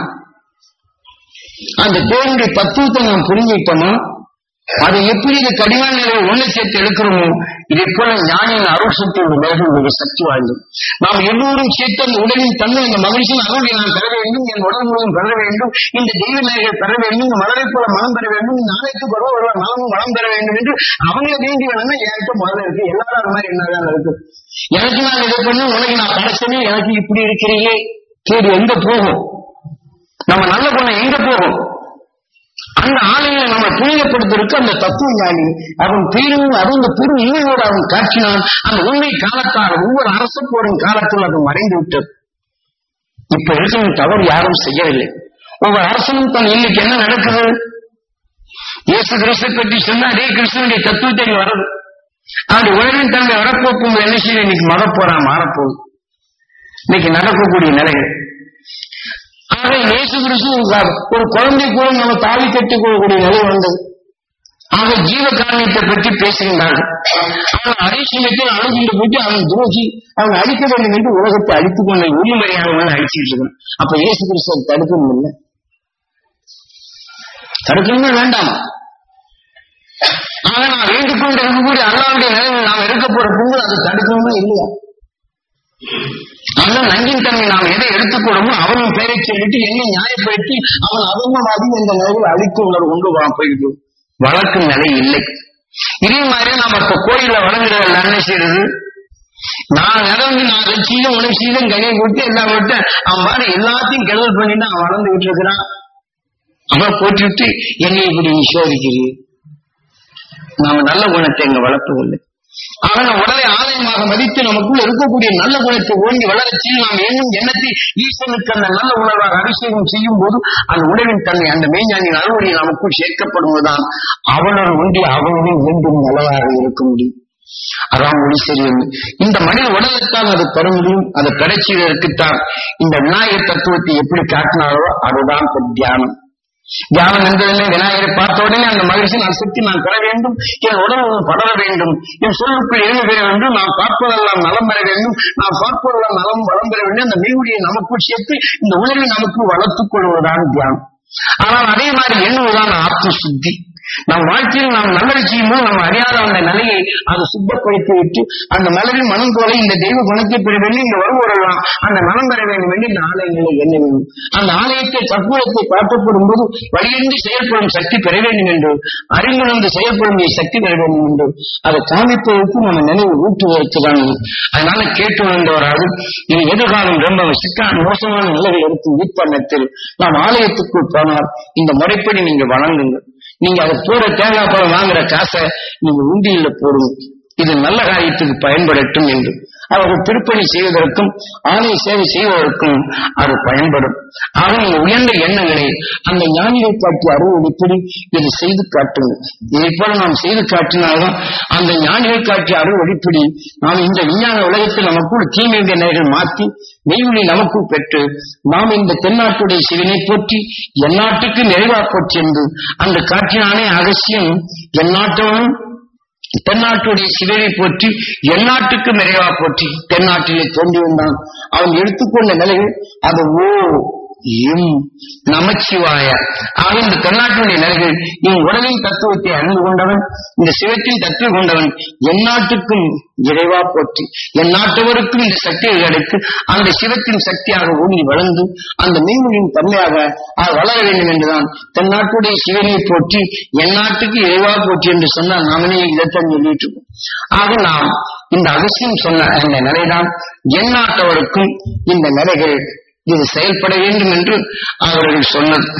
அந்த தேவனுடைய தத்துவத்தை நாம் புரிஞ்சுக்கிட்டோமா அதை எப்படி இது கடிவான நிலையை ஒண்ணு சேர்த்து எடுக்கிறோமோ இதை போல ஞானியின் அருள் சக்தியோட வேகம் மிக சக்தி வாய்ந்தது நாம் எல்லோரும் சேர்த்து அந்த உடலின் தன்மை அந்த மகிழ்ச்சியின் அருளை நான் பெற வேண்டும் என் உடல் முழுவதும் பெற வேண்டும் இந்த தெய்வ நிலைகள் பெற வேண்டும் இந்த மலரை போல மனம் பெற வேண்டும் இந்த நாளைக்கு பருவ ஒரு நலமும் வளம் பெற வேண்டும் என்று அவங்க வேண்டி வேணும்னா என்கிட்ட முதல்ல இருக்கு எல்லாரும் அது மாதிரி என்னதான் இருக்கு எனக்கு நான் இதை பண்ணி உனக்கு நான் படைச்சனே எனக்கு இப்படி இருக்கிறீங்களே கேடு எங்க போகும் நம்ம நல்ல குணம் எங்க போகும் அந்த ஆலையை நம்ம புனிதப்படுத்திருக்கு அந்த தத்துவ ஞானி அவன் பெரும் அது அந்த பெரும் உண்மையோடு அவன் காட்சினான் அந்த உண்மை காலத்தால் ஒவ்வொரு அரச போரின் காலத்தில் அது மறைந்து விட்டது இப்ப இருக்கிற தவறு யாரும் செய்யவில்லை ஒவ்வொரு அரசனும் தன் இன்னைக்கு என்ன நடக்குது இயேசு கிறிஸ்து பற்றி சொன்னா அதே கிறிஸ்துவனுடைய தத்துவத்தை இங்க வருது அந்த உலகின் தன்மை வரப்போக்கும் என்ன செய்ய இன்னைக்கு மறப்போறா மாறப்போகுது இன்னைக்கு நடக்கக்கூடிய நிலைகள் ஆக இயேசு கிறிஸ்து ஒரு குழந்தை கூட நம்ம தாலி கட்டிக் கொள்ளக்கூடிய நிலை வந்தது ஆக ஜீவ காரணத்தை பற்றி பேசுகின்றார்கள் அவன் அதே சமயத்தில் அணுகின்ற போட்டு அவன் துரோகி அவன் அழிக்க வேண்டும் என்று உலகத்தை அழித்துக் கொண்ட உரிமையானவன் அழிச்சிட்டு இருக்கான் அப்ப இயேசு கிறிஸ்து அதை தடுக்கணும் இல்லை தடுக்கணுமே வேண்டாமா ஆக நான் வேண்டிக் கொண்டு இருக்கக்கூடிய அல்லாவுடைய நிலையில் நாம் இருக்க போற பொங்கல் அதை தடுக்கணுமா இல்லையா ஆனால் நங்கின் தன்மை நாம் எதை எடுத்துக்கூடமோ அவனும் பெயரை சொல்லிட்டு என்னை நியாயப்படுத்தி அவன் அதர்மவாதி என்ற நிலையில் அழித்து உணர்வு கொண்டு வா போயிட்டு வழக்கு நிலை இல்லை இதே மாதிரி நாம இப்ப கோயில வழங்குறது என்ன செய்யறது நான் நடந்து நான் வச்சியும் உணர்ச்சியிலும் கனியை கொடுத்து எல்லாம் விட்டு அவன் மாதிரி எல்லாத்தையும் கெடுதல் பண்ணிட்டு அவன் வளர்ந்துகிட்டு இருக்கிறான் அவன் போட்டு விட்டு என்னை இப்படி நீ சோதிக்கிறீ நாம நல்ல குணத்தை இங்க வளர்ப்பதில்லை அவன் உடலை ஆலயமாக மதித்து நமக்குள்ள இருக்கக்கூடிய நல்ல குணத்தை ஓங்கி வளரச் செய்து நாம் எண்ணும் எண்ணத்தை ஈஸ்வனுக்கு அந்த நல்ல உணர்வாக அபிஷேகம் செய்யும் போது அந்த உணவின் தன்மை அந்த மெய்ஞானின் அறுவடை நமக்குள் சேர்க்கப்படுவதுதான் அவனோட ஒன்றி அவனுடன் மீண்டும் நல்லதாக இருக்க முடியும் அதான் ஒளி சரியது இந்த மனித உடலைத்தான் அதை பெற முடியும் அதை பெறச்செய்வதற்குத்தான் இந்த விநாயகர் தத்துவத்தை எப்படி காட்டினாரோ அதுதான் இப்ப தியானம் தியானம் என்பதிலே விநாயகரை பார்த்த உடனே அந்த மகிழ்ச்சி நான் சுற்றி நான் பெற வேண்டும் என் உடல் படர வேண்டும் என் சொல்லுக்குள் எழுத பெற வேண்டும் நான் பார்ப்பதெல்லாம் நலம் பெற வேண்டும் நான் பார்ப்பதெல்லாம் நலம் வளம் பெற வேண்டும் அந்த மெய்வுடைய நமக்குள் சேர்த்து இந்த உணர்வை நமக்கு வளர்த்துக் கொள்வதுதான் தியானம் ஆனால் அதே மாதிரி எண்ணுவதுதான் ஆத்ம சுத்தி நம் வாழ்க்கையில் நாம் நல்லது செய்யும்போது நம்ம அறியாத அந்த நிலையை அது சுத்தப்படுத்தி விட்டு அந்த மலரின் மனம் போல இந்த தெய்வ குணத்தை பெற வேண்டும் இந்த வருவோரெல்லாம் அந்த மனம் பெற வேண்டும் என்று இந்த ஆலயங்களை எண்ண வேண்டும் அந்த ஆலயத்தை சற்பூரத்தை காட்டப்படும் போது வழியின்றி செயல்படும் சக்தி பெற வேண்டும் என்று அறிந்துணர்ந்து செயல்படும் சக்தி பெற வேண்டும் என்று அதை காமிப்பதற்கு நம்ம நினைவு ஊட்டுவதற்கு தான் இது. அதனால கேட்டு வந்தவராது இது எதிர்காலம் ரொம்ப சிக்கா மோசமான நிலையை எடுத்து உட்பண்ணத்தில் நாம் ஆலயத்துக்குள் போனால் இந்த முறைப்படி நீங்க வணங்குங்கள் நீங்க அதை போற தேங்காய் பழம் வாங்குற காசை நீங்க உண்டியில போடுங்க இது நல்ல காரியத்துக்கு பயன்படட்டும் என்று அவர்கள் திருப்பணி செய்வதற்கும் ஆலய சேவை செய்வதற்கும் அது பயன்படும் ஆக நீங்க உயர்ந்த எண்ணங்களை அந்த ஞானிகள் காட்டிய அறுவடைப்படி இதை செய்து காட்டுங்க இதை போல நாம் செய்து காட்டினால்தான் அந்த ஞானிகள் காட்டிய அறுவடைப்படி நாம் இந்த விஞ்ஞான உலகத்தில் நமக்குள் தீமை நிலைகள் மாற்றி மெய்வழி நமக்குள் பெற்று நாம் இந்த தென்னாட்டுடைய சிவனை போற்றி எந்நாட்டுக்கு நிறைவா போற்றி என்று அந்த காட்டினானே அகசியம் எந்நாட்டவனும் தென்னாட்டுடைய சிவனை போற்றி எந்நாட்டுக்கு நிறைவா போற்றி தென்னாட்டிலே தோன்றி வந்தான் அவன் எடுத்துக்கொண்ட நிலையில் அது ஓ எம் நமச்சிவாய ஆக இந்த தென்னாட்டுடைய நிலைகள் இவன் உடலின் தத்துவத்தை அறிந்து கொண்டவன் இந்த சிவத்தின் தத்துவம் கொண்டவன் எந்நாட்டுக்கும் இறைவா போற்றி என் நாட்டவருக்கும் இந்த சக்தியை கிடைத்து அந்த சிவத்தின் சக்தியாக ஓடி வளர்ந்து அந்த மெய்மொழியின் தன்மையாக அது வளர வேண்டும் என்றுதான் தென்னாட்டுடைய சிவனை போற்றி என் நாட்டுக்கு இறைவா போற்றி என்று சொன்னால் நாமனே இதைத்தான் சொல்லிட்டு இருக்கோம் ஆக நாம் இந்த அகசியம் சொன்ன அந்த நிலைதான் என் நாட்டவருக்கும் இந்த நிலைகள் இது செயல்பட வேண்டும் என்று அவர்கள் சொன்னது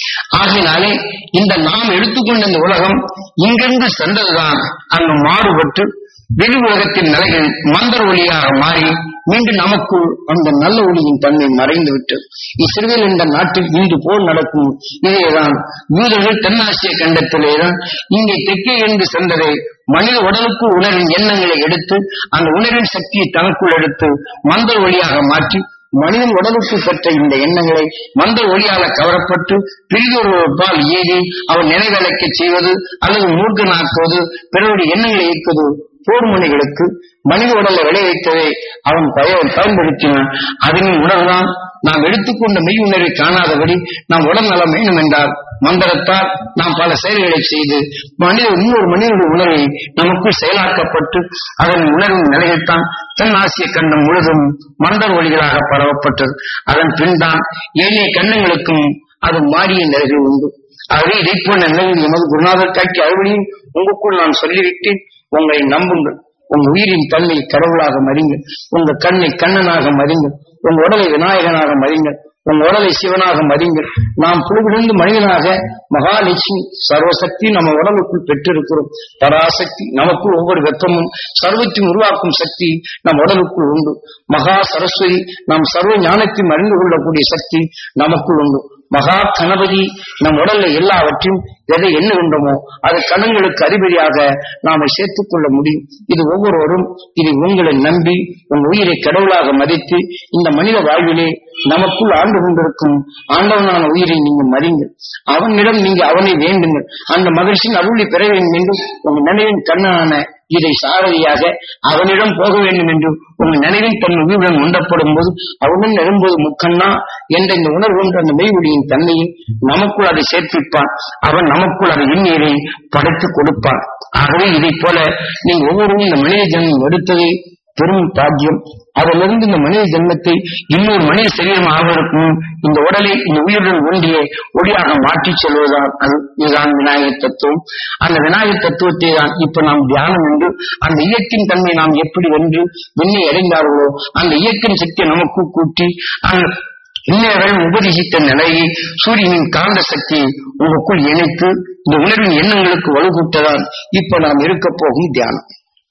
ஆகினாலே இந்த நாம் எடுத்துக்கொண்ட இந்த உலகம் இங்கிருந்து சென்றதுதான் அங்கு மாறுபட்டு வெளி உலகத்தின் நிலைகள் மந்திர ஒளியாக மாறி மீண்டும் நமக்குள் அந்த நல்ல ஒளியின் தன்மை மறைந்து விட்டது இஸ்ரேல் என்ற நாட்டில் இன்று போல் நடக்கும் இதேதான் வீரர்கள் தென்னாசிய கண்டத்திலேதான் இங்கே தெற்கே இருந்து சென்றதை மனித உடலுக்கு உணரின் எண்ணங்களை எடுத்து அந்த உணரின் சக்தியை தனக்குள் எடுத்து மந்திர ஒளியாக மாற்றி மனிதன் உடலுக்கு பெற்ற இந்த எண்ணங்களை மந்த ஒளியால கவரப்பட்டு பிரிதொருபால் ஏறி அவன் நினைவலைக்க செய்வது அல்லது மூர்க்கனாக்குவது பிறருடைய எண்ணங்களை இயக்குவது போர் முனைகளுக்கு மனித உடலை விளைவித்ததை அவன் பய பயன்படுத்தினான் அதனின் உணர்வுதான் நாம் எடுத்துக்கொண்ட மெய் உணர்வை காணாதபடி நாம் உடல் நலம் வேண்டும் என்றால் மந்திரத்தால் நாம் பல செயல்களை செய்து மனித இன்னொரு மனிதனுடைய உணர்வை நமக்குள் செயலாக்கப்பட்டு அதன் உணர்வின் நிலையில்தான் தென் ஆசிய கண்டம் முழுதும் மந்தர் ஒளிகளாக பரவப்பட்டது அதன் பின்தான் ஏனைய கண்ணங்களுக்கும் அது மாறிய நிலைகள் உண்டு ஆகவே இதை போன்ற நிலையில் எமது குருநாதர் காட்சி அறுவடையும் உங்களுக்குள் நான் சொல்லிவிட்டு உங்களை நம்புங்கள் உங்க உயிரின் தன்மை கடவுளாக மறிங்கள் உங்க கண்ணை கண்ணனாக மறிங்கள் உங்க உடலை விநாயகனாக மறிங்கள் உங்க உடலை சிவனாக மறிங்கள் நாம் புழுவிலிருந்து மனிதனாக மகாலட்சுமி சர்வசக்தி நம்ம உடலுக்குள் பெற்றிருக்கிறோம் பராசக்தி நமக்குள் ஒவ்வொரு வெப்பமும் சர்வத்தையும் உருவாக்கும் சக்தி நம் உடலுக்குள் உண்டு மகா சரஸ்வதி நாம் சர்வ ஞானத்தையும் அறிந்து கொள்ளக்கூடிய சக்தி நமக்குள் உண்டு மகா கணபதி நம் உடல்ல எல்லாவற்றையும் எதை எண்ணுகின்றோமோ அது கடன்களுக்கு அதிபதியாக நாம சேர்த்துக் கொள்ள முடியும் இது ஒவ்வொருவரும் இது உங்களை நம்பி உன் உயிரை கடவுளாக மதித்து இந்த மனித வாழ்விலே நமக்குள் ஆண்டு கொண்டிருக்கும் ஆண்டவனான உயிரை நீங்க மறிங்கள் அவனிடம் நீங்க அவனை வேண்டுங்கள் அந்த மகிழ்ச்சியின் அருளை பெற வேண்டும் என்று உங்க நினைவின் கண்ணனான இதை சாரதியாக அவனிடம் போக வேண்டும் என்று உங்கள் நினைவின் தன் உயிருடன் உண்டப்படும் போது அவனுடன் எழும்போது முக்கண்ணா என்ற இந்த உணர்வு கொண்ட அந்த மெய்வொழியின் தன்மையை நமக்குள் அதை சேர்ப்பிப்பான் அவன் நமக்குள் அதை எண்ணீரை படைத்து கொடுப்பான் ஆகவே இதை போல நீங்க ஒவ்வொருவரும் இந்த மனித ஜன்மம் எடுத்ததை பெரும் பாக்கியம் அதிலிருந்து இந்த மனித ஜென்மத்தை இன்னொரு மனித சரீரம் ஆவதற்கும் இந்த உடலை இந்த உயிருடன் ஒன்றிய ஒளியாக மாற்றிச் செல்வதுதான் அது இதுதான் விநாயகர் தத்துவம் அந்த விநாயகர் தத்துவத்தை தான் இப்ப நாம் தியானம் என்று அந்த இயக்கின் தன்மை நாம் எப்படி வென்று விண்ணை அடைந்தார்களோ அந்த இயக்கின் சக்தியை நமக்கு கூட்டி அந்த இன்னவர்கள் உபதேசித்த நிலையை சூரியனின் காந்த சக்தியை உங்களுக்குள் இணைத்து இந்த உணர்வின் எண்ணங்களுக்கு வலுக்கூட்டதான் இப்ப நாம் இருக்க போகும் தியானம்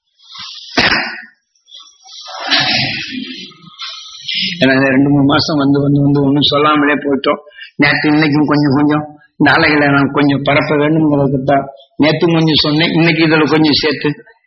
ஏன்னா இந்த ரெண்டு மூணு மாசம் வந்து வந்து வந்து ஒன்றும் சொல்லாமலே போயிட்டோம் நேற்று இன்னைக்கும் கொஞ்சம் கொஞ்சம் இந்த அலைகளை நான் கொஞ்சம் பரப்ப வேண்டும்ங்கிறதுக்கு தான் நேற்று கொஞ்சம் சொன்னேன் இன்னைக்கு இதுல கொஞ்சம் சேர்த்து